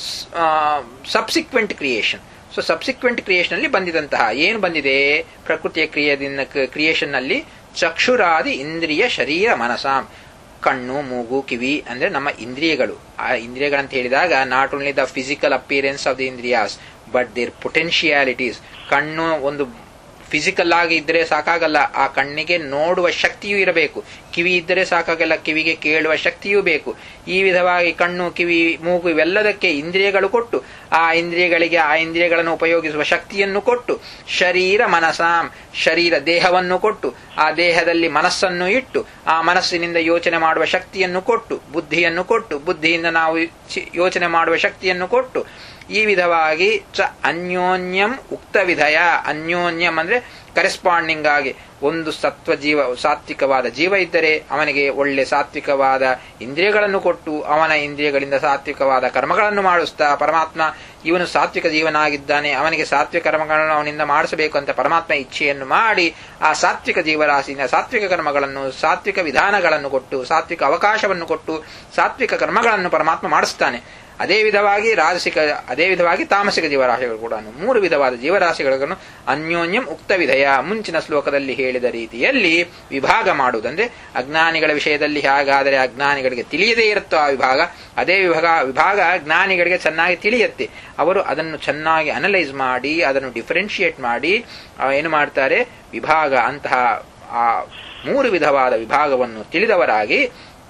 subsequent creation so subsequent creation ಅಲ್ಲಿ ಬಂದಿದಂತಹ ಏನು ಬಂದಿದೆ ಪ್ರಕೃತಿಯ ಕ್ರಿಯೆದಿಂದ ಕ್ರಿಯೇಷನ್ ನಲ್ಲಿ ಚಕ್ಷುರಾದಿ ಇಂದ್ರಿಯ ಶರೀರ ಮನಸಾಂ ಕಣ್ಣು ಮೂಗು ಕಿವಿ ಅಂದ್ರೆ ನಮ್ಮ ಇಂದ್ರಿಯಗಳು ಆ ಇಂದ್ರಿಯಗಳಂತ ಹೇಳಿದಾಗ not only the physical appearance of the indriyas but their potentialities ಕಣ್ಣು ಒಂದು ಫಿಸಿಕಲ್ ಆಗಿ ಇದ್ರೆ ಸಾಕಾಗಲ್ಲ ಆ ಕಣ್ಣಿಗೆ ನೋಡುವ ಶಕ್ತಿಯೂ ಇರಬೇಕು ಕಿವಿ ಇದ್ದರೆ ಸಾಕಾಗಲ್ಲ ಕಿವಿಗೆ ಕೇಳುವ ಶಕ್ತಿಯೂ ಬೇಕು ಈ ವಿಧವಾಗಿ ಕಣ್ಣು ಕಿವಿ ಮೂಗು ಇವೆಲ್ಲದಕ್ಕೆ ಇಂದ್ರಿಯಗಳು ಕೊಟ್ಟು ಆ ಇಂದ್ರಿಯಗಳಿಗೆ ಆ ಇಂದ್ರಿಯಗಳನ್ನು ಉಪಯೋಗಿಸುವ ಶಕ್ತಿಯನ್ನು ಕೊಟ್ಟು ಶರೀರ ಮನಸಾಂ ಶರೀರ ದೇಹವನ್ನು ಕೊಟ್ಟು ಆ ದೇಹದಲ್ಲಿ ಮನಸ್ಸನ್ನು ಇಟ್ಟು ಆ ಮನಸ್ಸಿನಿಂದ ಯೋಚನೆ ಮಾಡುವ ಶಕ್ತಿಯನ್ನು ಕೊಟ್ಟು ಬುದ್ಧಿಯನ್ನು ಕೊಟ್ಟು ಬುದ್ಧಿಯಿಂದ ನಾವು ಯೋಚನೆ ಮಾಡುವ ಶಕ್ತಿಯನ್ನು ಕೊಟ್ಟು ಈ ವಿಧವಾಗಿ ಚ ಅನ್ಯೋನ್ಯಂ ಉಕ್ತ ವಿಧಯ ಅನ್ಯೋನ್ಯಂ ಅಂದ್ರೆ ಕರೆಸ್ಪಾಂಡಿಂಗ್ ಆಗಿ ಒಂದು ಸತ್ವ ಜೀವ ಸಾತ್ವಿಕವಾದ ಜೀವ ಇದ್ದರೆ ಅವನಿಗೆ ಒಳ್ಳೆ ಸಾತ್ವಿಕವಾದ ಇಂದ್ರಿಯಗಳನ್ನು ಕೊಟ್ಟು ಅವನ ಇಂದ್ರಿಯಗಳಿಂದ ಸಾತ್ವಿಕವಾದ ಕರ್ಮಗಳನ್ನು ಮಾಡಿಸ್ತಾ ಪರಮಾತ್ಮ ಇವನು ಸಾತ್ವಿಕ ಜೀವನಾಗಿದ್ದಾನೆ ಅವನಿಗೆ ಸಾತ್ವಿಕ ಕರ್ಮಗಳನ್ನು ಅವನಿಂದ ಮಾಡಿಸಬೇಕು ಅಂತ ಪರಮಾತ್ಮ ಇಚ್ಛೆಯನ್ನು ಮಾಡಿ ಆ ಸಾತ್ವಿಕ ಜೀವರಾಶಿನ ಸಾತ್ವಿಕ ಕರ್ಮಗಳನ್ನು ಸಾತ್ವಿಕ ವಿಧಾನಗಳನ್ನು ಕೊಟ್ಟು ಸಾತ್ವಿಕ ಅವಕಾಶವನ್ನು ಕೊಟ್ಟು ಸಾತ್ವಿಕ ಕರ್ಮಗಳನ್ನು ಪರಮಾತ್ಮ ಮಾಡಿಸ್ತಾನೆ ಅದೇ ವಿಧವಾಗಿ ರಾಜಸಿಕ ಅದೇ ವಿಧವಾಗಿ ತಾಮಸಿಕ ಜೀವರಾಶಿಗಳು ಕೂಡ ಮೂರು ವಿಧವಾದ ಜೀವರಾಶಿಗಳನ್ನು ಅನ್ಯೋನ್ಯಂ ಉಕ್ತ ವಿಧಯ ಮುಂಚಿನ ಶ್ಲೋಕದಲ್ಲಿ ಹೇಳಿದ ರೀತಿಯಲ್ಲಿ ವಿಭಾಗ ಮಾಡುವುದಂದ್ರೆ ಅಜ್ಞಾನಿಗಳ ವಿಷಯದಲ್ಲಿ ಹೇಗಾದರೆ ಅಜ್ಞಾನಿಗಳಿಗೆ ತಿಳಿಯದೇ ಇರುತ್ತೋ ಆ ವಿಭಾಗ ಅದೇ ವಿಭಾಗ ವಿಭಾಗ ಜ್ಞಾನಿಗಳಿಗೆ ಚೆನ್ನಾಗಿ ತಿಳಿಯುತ್ತೆ ಅವರು ಅದನ್ನು ಚೆನ್ನಾಗಿ ಅನಲೈಸ್ ಮಾಡಿ ಅದನ್ನು ಡಿಫರೆನ್ಶಿಯೇಟ್ ಮಾಡಿ ಏನು ಮಾಡ್ತಾರೆ ವಿಭಾಗ ಅಂತಹ ಆ ಮೂರು ವಿಧವಾದ ವಿಭಾಗವನ್ನು ತಿಳಿದವರಾಗಿ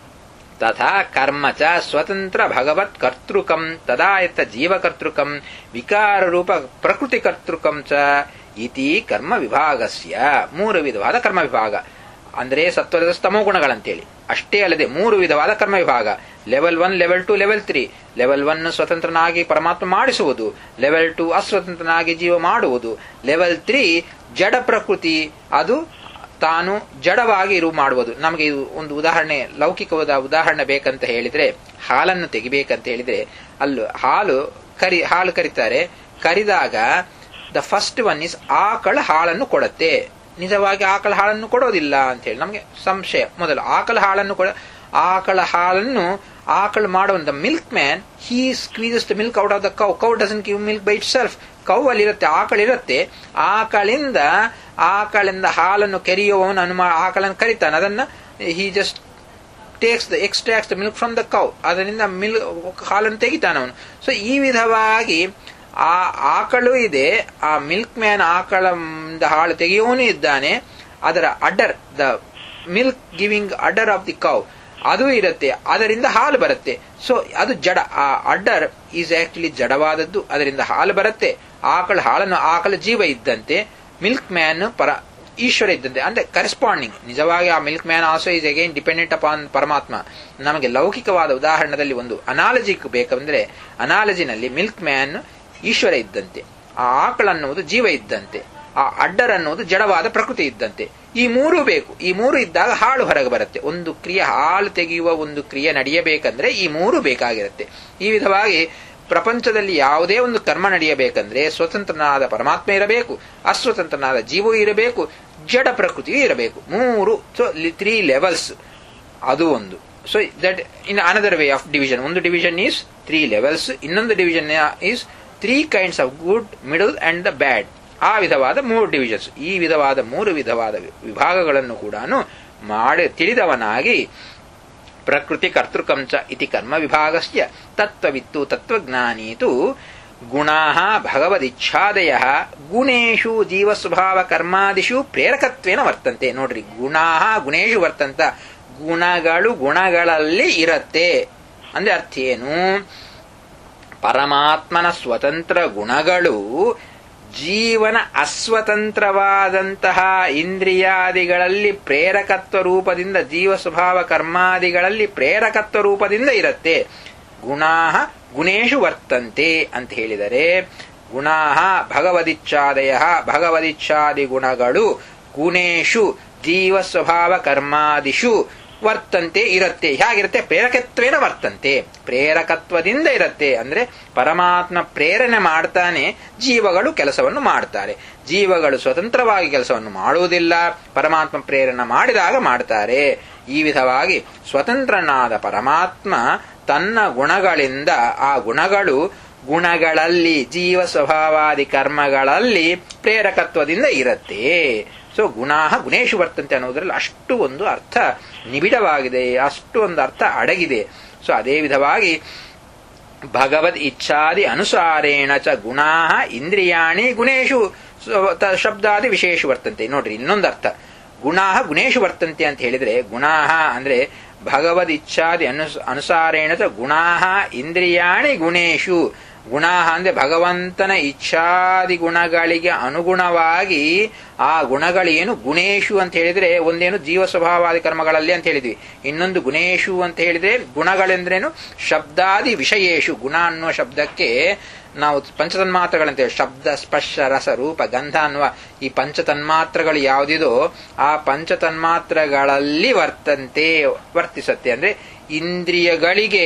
ತಥಾ ಕರ್ಮ ಚ ಸ್ವತಂತ್ರ ಭಗವತ್ ಕರ್ತೃಕಂ ತದಾಯತ ಜೀವಕರ್ತೃಕಂ ವಿಕಾರ ರೂಪ ಪ್ರಕೃತಿ ಕರ್ತೃಕಂ ಚ ಇತಿ ಕರ್ಮ ವಿಭಾಗಸ್ಯ ಮೂರು ವಿಧವಾದ ಕರ್ಮ ವಿಭಾಗ ಅಂದರೆ ಸತ್ವದ ಸ್ತಮೋ ಗುಣಗಳಂತೇಳಿ ಅಷ್ಟೇ ಅಲ್ಲದೆ ಮೂರು ವಿಧವಾದ ಕರ್ಮ ವಿಭಾಗ level one level two level three level one ಸ್ವತಂತ್ರನಾಗಿ ಪರಮಾತ್ಮ ಮಾಡಿಸುವುದು ಲೆವೆಲ್ ಟು ಅಸ್ವತಂತ್ರನಾಗಿ ಜೀವ ಮಾಡುವುದು ಲೆವೆಲ್ ತ್ರೀ ಜಡ ಪ್ರಕೃತಿ ಅದು ತಾನು ಜಡವಾಗಿ ಇರು ಮಾಡುವುದು ನಮಗೆ ಇದು ಒಂದು ಉದಾಹರಣೆ ಲೌಕಿಕವಾದ ಉದಾಹರಣೆ ಬೇಕಂತ ಹೇಳಿದ್ರೆ ಹಾಲನ್ನು ತೆಗಿಬೇಕಂತ ಹೇಳಿದ್ರೆ ಅಲ್ಲೂ ಹಾಲು ಕರಿ ಹಾಲು ಕರಿತಾರೆ ಕರಿದಾಗ ದ ಫಸ್ಟ್ ಒನ್ ಇಸ್ ಆಕಳ ಹಾಲನ್ನು ಕೊಡುತ್ತೆ ನಿಜವಾಗಿ ಆಕಳ ಹಾಲನ್ನು ಕೊಡೋದಿಲ್ಲ ಅಂತ ಹೇಳಿ ನಮಗೆ ಸಂಶಯ ಮೊದಲು ಆಕಳ ಹಾಲನ್ನು ಕೊಡ ಆಕಳ ಹಾಲನ್ನು ಆಕಳು ಮಾಡುವಂತ milkman he squeezes the milk out of the cow cow doesn't give milk by itself cow ಅಲ್ಲಿರುತ್ತೆ ಆಕಳಿರುತ್ತೆ ಆಕಳಿಂದ ಆಕಳಿಂದ ಹಾಲನ್ನು ಕೆರೆಯುವವನು ಅನುಮಾ ಆಕಳನ್ನು ಕರಿತಾನೆ ಅದನ್ನ he just takes the extracts the milk from the cow ಅದರಿಂದ ಮಿಲ್ ಹಾಲನ್ನು ತೆಗಿತಾನೆ ಅವನು ಸೊ ಈ ವಿಧವಾಗಿ ಆ ಆಕಳು ಇದೆ ಆ ಮಿಲ್ಕ್ ಮ್ಯಾನ್ ಆಕಳಿಂದ ಹಾಲು ತೆಗೆಯುವವನು ಇದ್ದಾನೆ ಅದರ udder the milk giving udder of the cow ಅದು ಇರುತ್ತೆ ಅದರಿಂದ ಹಾಲು ಬರುತ್ತೆ ಸೊ ಅದು ಜಡ ಆ ಅಡ್ಡರ್ ಈಸ್ ಆಕ್ಚುಲಿ ಜಡವಾದದ್ದು ಅದರಿಂದ ಹಾಲು ಬರುತ್ತೆ ಆಕಳ ಹಾಲನ್ನು ಆಕಳ ಜೀವ ಇದ್ದಂತೆ ಮಿಲ್ಕ್ ಮ್ಯಾನ್ ಪರ ಈಶ್ವರ ಇದ್ದಂತೆ ಅಂದ್ರೆ ಕರೆಸ್ಪಾಂಡಿಂಗ್ ನಿಜವಾಗಿ ಆ milkman also is again dependent upon ಪರಮಾತ್ಮ ನಮಗೆ ಲೌಕಿಕವಾದ ಉದಾಹರಣೆಯಲ್ಲಿ ಒಂದು ಅನಾಲಜಿ ಬೇಕಂದ್ರೆ ಅನಾಲಜಿನಲ್ಲಿ ಮಿಲ್ಕ್ ಮ್ಯಾನ್ ಈಶ್ವರ ಇದ್ದಂತೆ ಆ ಆಕಳ ಅನ್ನುವುದು ಜೀವ ಇದ್ದಂತೆ ಆ ಅಡ್ಡರ್ ಅನ್ನುವುದು ಜಡವಾದ ಪ್ರಕೃತಿ ಇದ್ದಂತೆ ಈ ಮೂರು ಬೇಕು ಈ ಮೂರು ಇದ್ದಾಗ ಹಾಳು ಹೊರಗೆ ಬರುತ್ತೆ ಒಂದು ಕ್ರಿಯೆ ಹಾಲು ತೆಗೆಯುವ ಒಂದು ಕ್ರಿಯೆ ನಡೆಯಬೇಕಂದ್ರೆ ಈ ಮೂರು ಬೇಕಾಗಿರುತ್ತೆ ಈ ವಿಧವಾಗಿ ಪ್ರಪಂಚದಲ್ಲಿ ಯಾವುದೇ ಒಂದು ಕರ್ಮ ನಡೆಯಬೇಕಂದ್ರೆ ಸ್ವತಂತ್ರನಾದ ಪರಮಾತ್ಮ ಇರಬೇಕು ಅಸ್ವತಂತ್ರನಾದ ಜೀವವು ಇರಬೇಕು ಜಡ ಪ್ರಕೃತಿಯೂ ಇರಬೇಕು ಮೂರು ಸೊ ತ್ರೀ ಲೆವೆಲ್ಸ್ ಅದು ಒಂದು so that in another way of division ಒಂದು ಡಿವಿಷನ್ ಈಸ್ ತ್ರೀ ಲೆವೆಲ್ಸ್ ಇನ್ನೊಂದು division is three kinds of good middle and the bad ಆ ವಿಧವಾದ ಮೂರು ಡಿವಿಷನ್ಸ್ ಈ ವಿಧವಾದ ಮೂರು ವಿಧವಾದ ವಿಭಾಗಗಳನ್ನು ಕೂಡ ಮಾಡಿ ತಿಳಿದವನಾಗಿ ಪ್ರಕೃತಿ ಕರ್ತೃಕಂಚ ಇತಿ ಕರ್ಮ ವಿಭಾಗಸ್ಯ ತತ್ವವಿತ್ತು ತತ್ವಜ್ಞಾನೀತು ಗುಣಾ ಭಗವದಿಚ್ಛಾದಯ ಗುಣೇಶು ಜೀವಸ್ವಭಾವ ಕರ್ಮಾದಿಷು ಪ್ರೇರಕತ್ವೇನ ವರ್ತಂತೆ ನೋಡ್ರಿ ಗುಣಾ ಗುಣೇಶು ವರ್ತಂತ ಗುಣಗಳು ಗುಣಗಳಲ್ಲಿ ಇರತ್ತೆ ಅಂದ್ರೆ ಅರ್ಥ ಏನು ಪರಮಾತ್ಮನ ಸ್ವತಂತ್ರ ಗುಣಗಳು ಜೀವನ ಅಸ್ವತಂತ್ರವಾದಂತಹ ಇಂದ್ರಿಯಾದಿಗಳಲ್ಲಿ ಪ್ರೇರಕತ್ವ ರೂಪದಿಂದ ಜೀವ ಸ್ವಭಾವ ಕರ್ಮಾದಿಗಳಲ್ಲಿ ಪ್ರೇರಕತ್ವ ರೂಪದಿಂದ ಇರುತ್ತೆ ಗುಣಾ ಗುಣೇಶು ವರ್ತಂತೆ ಅಂತ ಹೇಳಿದರೆ ಗುಣಾ ಭಗವದಿಚ್ಛಾದಯ ಭಗವದಿಚ್ಛಾದಿ ಗುಣಗಳು ಗುಣೇಶು ಜೀವ ಸ್ವಭಾವ ಕರ್ಮಾದಿಷು ವರ್ತಂತೆ ಇರುತ್ತೆ ಹೇಗಿರುತ್ತೆ ಪ್ರೇರಕತ್ವೇನ ವರ್ತಂತೆ ಪ್ರೇರಕತ್ವದಿಂದ ಇರುತ್ತೆ ಅಂದ್ರೆ ಪರಮಾತ್ಮ ಪ್ರೇರಣೆ ಮಾಡ್ತಾನೆ ಜೀವಗಳು ಕೆಲಸವನ್ನು ಮಾಡ್ತಾರೆ ಜೀವಗಳು ಸ್ವತಂತ್ರವಾಗಿ ಕೆಲಸವನ್ನು ಮಾಡುವುದಿಲ್ಲ ಪರಮಾತ್ಮ ಪ್ರೇರಣೆ ಮಾಡಿದಾಗ ಮಾಡ್ತಾರೆ ಈ ವಿಧವಾಗಿ ಸ್ವತಂತ್ರನಾದ ಪರಮಾತ್ಮ ತನ್ನ ಗುಣಗಳಿಂದ ಆ ಗುಣಗಳು ಗುಣಗಳಲ್ಲಿ ಜೀವ ಸ್ವಭಾವಾದಿ ಕರ್ಮಗಳಲ್ಲಿ ಪ್ರೇರಕತ್ವದಿಂದ ಇರುತ್ತೆ ಸೊ ಗುಣಾ ಗುಣೇಶು ವರ್ತಂತೆ ಅನ್ನೋದ್ರಲ್ಲಿ ಅಷ್ಟು ಒಂದು ಅರ್ಥ ನಿಬಿಡವಾಗಿದೆ ಅಷ್ಟು ಒಂದು ಅರ್ಥ ಅಡಗಿದೆ ಸೊ ಅದೇ ವಿಧವಾಗಿ ಭಗವದ್ ಇಚ್ಛಾದಿ ಅನುಸಾರೇಣ ಚ ಗುಣಾ ಇಂದ್ರಿಯಾಣಿ ಗುಣೇಶು ಶಬ್ದಾದಿ ವಿಶೇಷ ವರ್ತಂತೆ ನೋಡ್ರಿ ಇನ್ನೊಂದು ಅರ್ಥ ಗುಣಾ ಗುಣೇಶು ವರ್ತಂತೆ ಅಂತ ಹೇಳಿದ್ರೆ ಗುಣಾ ಅಂದ್ರೆ ಭಗವದ್ ಇಚ್ಛಾದಿ ಅನು ಅನುಸಾರೇಣ ಚ ಗುಣಾ ಇಂದ್ರಿಯಾಣಿ ಗುಣೇಶು ಗುಣ ಅಂದ್ರೆ ಭಗವಂತನ ಇಚ್ಛಾದಿ ಗುಣಗಳಿಗೆ ಅನುಗುಣವಾಗಿ ಆ ಗುಣಗಳೇನು ಗುಣೇಶು ಅಂತ ಹೇಳಿದ್ರೆ ಒಂದೇನು ಜೀವ ಸ್ವಭಾವಾದಿ ಕರ್ಮಗಳಲ್ಲಿ ಅಂತ ಹೇಳಿದ್ವಿ ಇನ್ನೊಂದು ಗುಣೇಶು ಅಂತ ಹೇಳಿದ್ರೆ ಗುಣಗಳೆಂದ್ರೇನು ಶಬ್ದಾದಿ ವಿಷಯೇಶು ಗುಣ ಅನ್ನುವ ಶಬ್ದಕ್ಕೆ ನಾವು ಪಂಚತನ್ಮಾತ್ರಗಳಂತೇವೆ ಶಬ್ದ ಸ್ಪರ್ಶ ರಸ ರೂಪ ಗಂಧ ಅನ್ನುವ ಈ ಪಂಚತನ್ಮಾತ್ರಗಳು ಯಾವುದಿದೋ ಆ ಪಂಚತನ್ಮಾತ್ರಗಳಲ್ಲಿ ವರ್ತಂತೆ ವರ್ತಿಸತ್ತೆ ಅಂದ್ರೆ ಇಂದ್ರಿಯಗಳಿಗೆ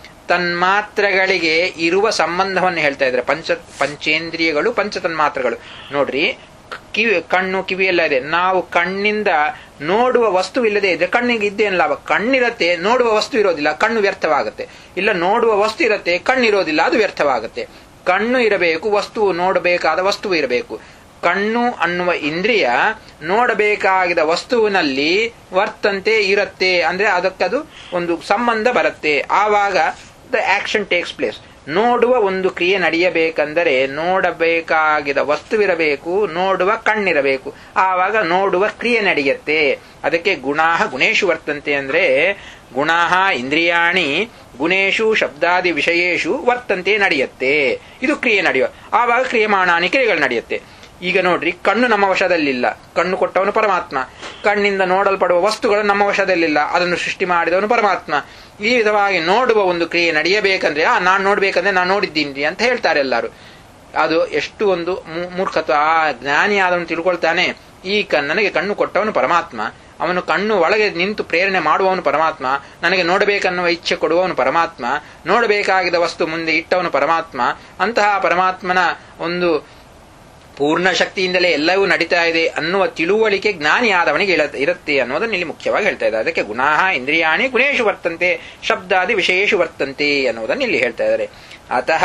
ತನ್ಮಾತ್ರಗಳಿಗೆ ಇರುವ ಸಂಬಂಧವನ್ನು ಹೇಳ್ತಾ ಇದ್ದಾರೆ ಪಂಚ ಪಂಚೇಂದ್ರಿಯಗಳು ಪಂಚತನ್ಮಾತ್ರಗಳು ನೋಡ್ರಿ ಕಿವಿ ಕಣ್ಣು ಕಿವಿ ಎಲ್ಲ ಇದೆ ನಾವು ಕಣ್ಣಿಂದ ನೋಡುವ ವಸ್ತು ಇಲ್ಲದೆ ಇದ್ರೆ ಕಣ್ಣಿಗೆ ಇದ್ದೇನು ಲಾಭ ಕಣ್ಣಿರತ್ತೆ ನೋಡುವ ವಸ್ತು ಇರೋದಿಲ್ಲ ಕಣ್ಣು ವ್ಯರ್ಥವಾಗುತ್ತೆ ಇಲ್ಲ ನೋಡುವ ವಸ್ತು ಇರತ್ತೆ ಕಣ್ಣಿರೋದಿಲ್ಲ ಅದು ವ್ಯರ್ಥವಾಗುತ್ತೆ ಕಣ್ಣು ಇರಬೇಕು ವಸ್ತು ನೋಡಬೇಕಾದ ವಸ್ತು ಇರಬೇಕು ಕಣ್ಣು ಅನ್ನುವ ಇಂದ್ರಿಯ ನೋಡಬೇಕಾಗಿದ ವಸ್ತುವಿನಲ್ಲಿ ವರ್ತಂತೆ ಇರುತ್ತೆ ಅಂದ್ರೆ ಅದಕ್ಕದು ಒಂದು ಸಂಬಂಧ ಬರುತ್ತೆ ಆವಾಗ ದ ಆಕ್ಷನ್ ಟೇಕ್ಸ್ ಪ್ಲೇಸ್ ನೋಡುವ ಒಂದು ಕ್ರಿಯೆ ನಡೆಯಬೇಕಂದರೆ ನೋಡಬೇಕಾಗಿದ ವಸ್ತುವಿರಬೇಕು ನೋಡುವ ಕಣ್ಣಿರಬೇಕು ಆವಾಗ ನೋಡುವ ಕ್ರಿಯೆ ನಡೆಯುತ್ತೆ ಅದಕ್ಕೆ ಗುಣಾ ಗುಣೇಶು ವರ್ತಂತೆ ಅಂದ್ರೆ ಗುಣಾ ಇಂದ್ರಿಯಾಣಿ ಗುಣೇಶು ಶಬ್ದಾದಿ ವಿಷಯೇಶು ವರ್ತಂತೆ ನಡೆಯುತ್ತೆ ಇದು ಕ್ರಿಯೆ ನಡೆಯುವ ಆವಾಗ ಕ್ರಿಯಮಾಣಾನಿ ಕ್ರಿಯೆಗಳು ನಡೆಯುತ್ತೆ ಈಗ ನೋಡ್ರಿ ಕಣ್ಣು ನಮ್ಮ ವಶದಲ್ಲಿಲ್ಲ ಕಣ್ಣು ಕೊಟ್ಟವನು ಪರಮಾತ್ಮ ಕಣ್ಣಿಂದ ನೋಡಲ್ಪಡುವ ವಸ್ತುಗಳು ನಮ್ಮ ವಶದಲ್ಲಿಲ್ಲ ಅದನ್ನು ಸೃಷ್ಟಿ ಮಾಡಿದವನು ಪರಮಾತ್ಮ ಈ ವಿಧವಾಗಿ ನೋಡುವ ಒಂದು ಕ್ರಿಯೆ ನಡೆಯಬೇಕಂದ್ರೆ ಆ ನಾನು ನೋಡ್ಬೇಕಂದ್ರೆ ನಾನು ನೋಡಿದ್ದೀನಿ ಅಂತ ಹೇಳ್ತಾರೆ ಎಲ್ಲರೂ ಅದು ಎಷ್ಟು ಒಂದು ಮೂರ್ಖತ್ವ ಆ ಜ್ಞಾನಿ ಆದವನು ತಿಳ್ಕೊಳ್ತಾನೆ ಈ ನನಗೆ ಕಣ್ಣು ಕೊಟ್ಟವನು ಪರಮಾತ್ಮ ಅವನು ಕಣ್ಣು ಒಳಗೆ ನಿಂತು ಪ್ರೇರಣೆ ಮಾಡುವವನು ಪರಮಾತ್ಮ ನನಗೆ ನೋಡಬೇಕನ್ನುವ ಇಚ್ಛೆ ಕೊಡುವವನು ಪರಮಾತ್ಮ ನೋಡಬೇಕಾಗಿದ್ದ ವಸ್ತು ಮುಂದೆ ಇಟ್ಟವನು ಪರಮಾತ್ಮ ಅಂತಹ ಪರಮಾತ್ಮನ ಒಂದು ಪೂರ್ಣ ಶಕ್ತಿಯಿಂದಲೇ ಎಲ್ಲವೂ ನಡೀತಾ ಇದೆ ಅನ್ನುವ ತಿಳುವಳಿಕೆ ಜ್ಞಾನಿ ಆದವನಿಗೆ ಇರುತ್ತೆ ಅನ್ನೋದನ್ನು ಇಲ್ಲಿ ಮುಖ್ಯವಾಗಿ ಹೇಳ್ತಾ ಇದ್ದಾರೆ ಅದಕ್ಕೆ ಗುಣಾ ಇಂದ್ರಿಯಾಣಿ ಗುಣೇಶು ವರ್ತಂತೆ ಶಬ್ದಾದಿ ವಿಶೇಷು ವರ್ತಂತೆ ಅನ್ನೋದನ್ನು ಇಲ್ಲಿ ಹೇಳ್ತಾ ಇದ್ದಾರೆ ಅತಃ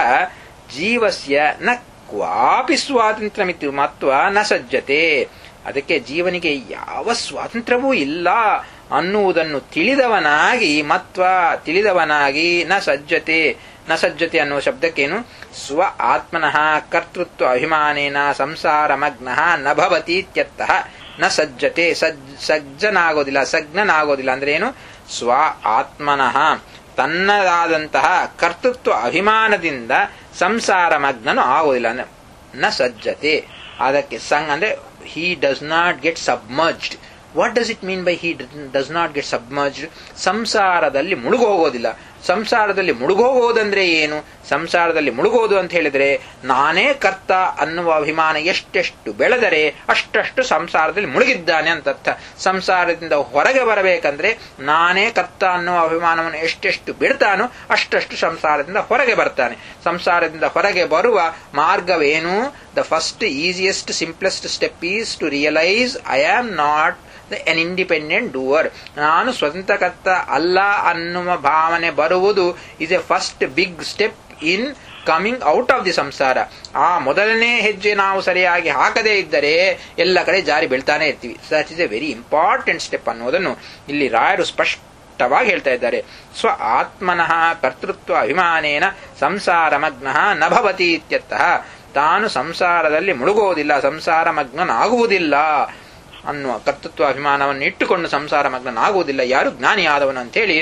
ಜೀವಸ್ಯ ನ ಕ್ವಾಪಿ ಸ್ವಾತಂತ್ರ್ಯಮಿತ್ತು ಮತ್ವ ನ ಸಜ್ಜತೆ ಅದಕ್ಕೆ ಜೀವನಿಗೆ ಯಾವ ಸ್ವಾತಂತ್ರ್ಯವೂ ಇಲ್ಲ ಅನ್ನುವುದನ್ನು ತಿಳಿದವನಾಗಿ ಮತ್ವ ತಿಳಿದವನಾಗಿ ನ ಸಜ್ಜತೆ ನ ಸಜ್ಜತೆ ಅನ್ನುವ ಶಬ್ದಕ್ಕೇನು ಸ್ವ ಆತ್ಮನಃ ಕರ್ತೃತ್ವ ಅಭಿಮಾನೇನ ಸಂಸಾರ ಮಗ್ನ ನ ಭವತಿ ಇತ್ಯರ್ಥಃ ನ ಸಜ್ಜತೆ ಸಜ್ ಸಜ್ಜನಾಗೋದಿಲ್ಲ ಸಜ್ಞನಾಗೋದಿಲ್ಲ ಅಂದ್ರೆ ಏನು ಸ್ವ ಆತ್ಮನಃ ತನ್ನದಾದಂತಹ ಕರ್ತೃತ್ವ ಅಭಿಮಾನದಿಂದ ಸಂಸಾರ ಮಗ್ನನು ಆಗೋದಿಲ್ಲ ಅಂದ್ರೆ ನ ಸಜ್ಜತೆ ಅದಕ್ಕೆ ಸಂಗ್ ಅಂದ್ರೆ he does not get submerged what does it mean by he does not get submerged ಸಂಸಾರದಲ್ಲಿ ಮುಳುಗೋಗೋದಿಲ್ಲ ಸಂಸಾರದಲ್ಲಿ ಮುಳುಗೋಗೋದಂದ್ರೆ ಏನು ಸಂಸಾರದಲ್ಲಿ ಮುಳುಗೋದು ಅಂತ ಹೇಳಿದ್ರೆ ನಾನೇ ಕರ್ತ ಅನ್ನುವ ಅಭಿಮಾನ ಎಷ್ಟೆಷ್ಟು ಬೆಳೆದರೆ ಅಷ್ಟಷ್ಟು ಸಂಸಾರದಲ್ಲಿ ಮುಳುಗಿದ್ದಾನೆ ಅಂತ ಅರ್ಥ ಸಂಸಾರದಿಂದ ಹೊರಗೆ ಬರಬೇಕಂದ್ರೆ ನಾನೇ ಕರ್ತ ಅನ್ನುವ ಅಭಿಮಾನವನ್ನು ಎಷ್ಟೆಷ್ಟು ಬಿಡ್ತಾನೋ ಅಷ್ಟಷ್ಟು ಸಂಸಾರದಿಂದ ಹೊರಗೆ ಬರ್ತಾನೆ ಸಂಸಾರದಿಂದ ಹೊರಗೆ ಬರುವ ಮಾರ್ಗವೇನು the first easiest simplest step is to realise I am not an independent doer ನಾನು ಸ್ವತಂತ್ರಕರ್ತ ಅಲ್ಲ ಅನ್ನುವ ಭಾವನೆ ಬರುವುದು is a first big step in coming out of the samsara ಆ ಮೊದಲನೇ ಹೆಜ್ಜೆ ನಾವು ಸರಿಯಾಗಿ ಹಾಕದೇ ಇದ್ದರೆ ಎಲ್ಲ ಕಡೆ ಜಾರಿ ಬೀಳ್ತಾನೆ ಇರ್ತೀವಿ that is a very important step ಅನ್ನೋದನ್ನು ಇಲ್ಲಿ ರಾಯರು ಸ್ಪಷ್ಟವಾಗಿ ಹೇಳ್ತಾ ಇದ್ದಾರೆ ಸ್ವ ಆತ್ಮನಃ ಕರ್ತೃತ್ವ ಅಭಿಮಾನೇನ ಸಂಸಾರ ಮಗ್ನ ನ ಭವತಿ ಇತ್ಯರ್ಥಃ ತಾನು ಸಂಸಾರದಲ್ಲಿ ಮುಳುಗೋದಿಲ್ಲ ಸಂಸಾರ ಮಗ್ನನಾಗುವುದಿಲ್ಲ ಅನ್ನುವ ಕರ್ತೃತ್ವ ಅಭಿಮಾನವನ್ನು ಇಟ್ಟುಕೊಂಡು ಸಂಸಾರ ಮಗ್ನನಾಗುವುದಿಲ್ಲ ಯಾರು ಜ್ಞಾನಿಯಾದವನು ಅಂತೇಳಿ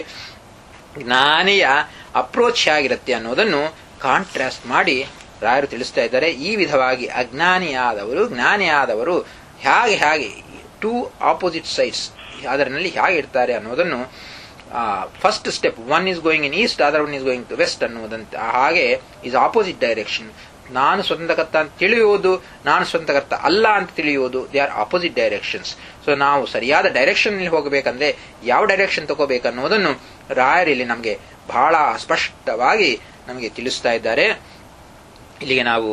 ಜ್ಞಾನಿಯ ಅಪ್ರೋಚ್ ಹೇಗಿರುತ್ತೆ ಅನ್ನೋದನ್ನು ಕಾಂಟ್ರಾಸ್ಟ್ ಮಾಡಿ ರಾಯರು ತಿಳಿಸ್ತಾ ಇದ್ದಾರೆ ಈ ವಿಧವಾಗಿ ಅಜ್ಞಾನಿಯಾದವರು ಜ್ಞಾನಿಯಾದವರು ಹೇಗೆ ಹೇಗೆ ಟೂ ಆಪೋಸಿಟ್ ಸೈಡ್ಸ್ ಅದರಲ್ಲಿ ಹೇಗೆ ಇರ್ತಾರೆ ಅನ್ನೋದನ್ನು first step one is going in east other one is going to west ಅನ್ನುವುದಂತೆ ಹಾಗೆ ಈಸ್ ಆಪೋಸಿಟ್ ಡೈರೆಕ್ಷನ್ ನಾನು ಸ್ವತಂತ್ರಕರ್ತ ಅಂತ ತಿಳಿಯುವುದು ನಾನು ಸ್ವತಂತ್ರಕರ್ತ ಅಲ್ಲ ಅಂತ ತಿಳಿಯುವುದು they are opposite directions so ನಾವು ಸರಿಯಾದ ಡೈರೆಕ್ಷನ್ ಹೋಗಬೇಕಂದ್ರೆ ಯಾವ ಡೈರೆಕ್ಷನ್ ತಗೋಬೇಕನ್ನೋದನ್ನು ರಾಯರಿಲ್ಲಿ ನಮಗೆ ಬಹಳ ಸ್ಪಷ್ಟವಾಗಿ ನಮಗೆ ತಿಳಿಸ್ತಾ ಇದ್ದಾರೆ ಇಲ್ಲಿಗೆ ನಾವು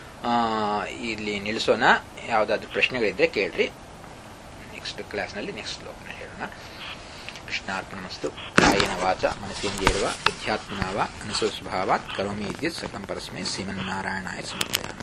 ಇಲ್ಲಿ ನಿಲ್ಲಿಸೋಣ ಯಾವುದಾದ್ರೂ ಪ್ರಶ್ನೆಗಳಿದ್ರೆ ಕೇಳ್ರಿ ನೆಕ್ಸ್ಟ್ ಕ್ಲಾಸ್ನಲ್ಲಿ ನೆಕ್ಸ್ಟ್ ಶ್ಲೋಕನಲ್ಲಿ ಹೇಳೋಣ ಕೃಷ್ಣಾರ್ಪಣಮಸ್ತು ಕಾಯೇನ ವಾಚ ಮನಸ್ಸೇಂದ್ರಿಯರ್ವ ಅಧ್ಯಾತ್ಮನಾವ ಅನಸು ಸ್ವಭಾವಾತ್ ಕರೋಮಿ ಇದ್ಯುತ್ ಸಕಂ ಪರಸ್ಮೈ ಶ್ರೀಮನ್ನಾರಾಯಣಾಯ ಸಮರ್ಪಯಾಮಿ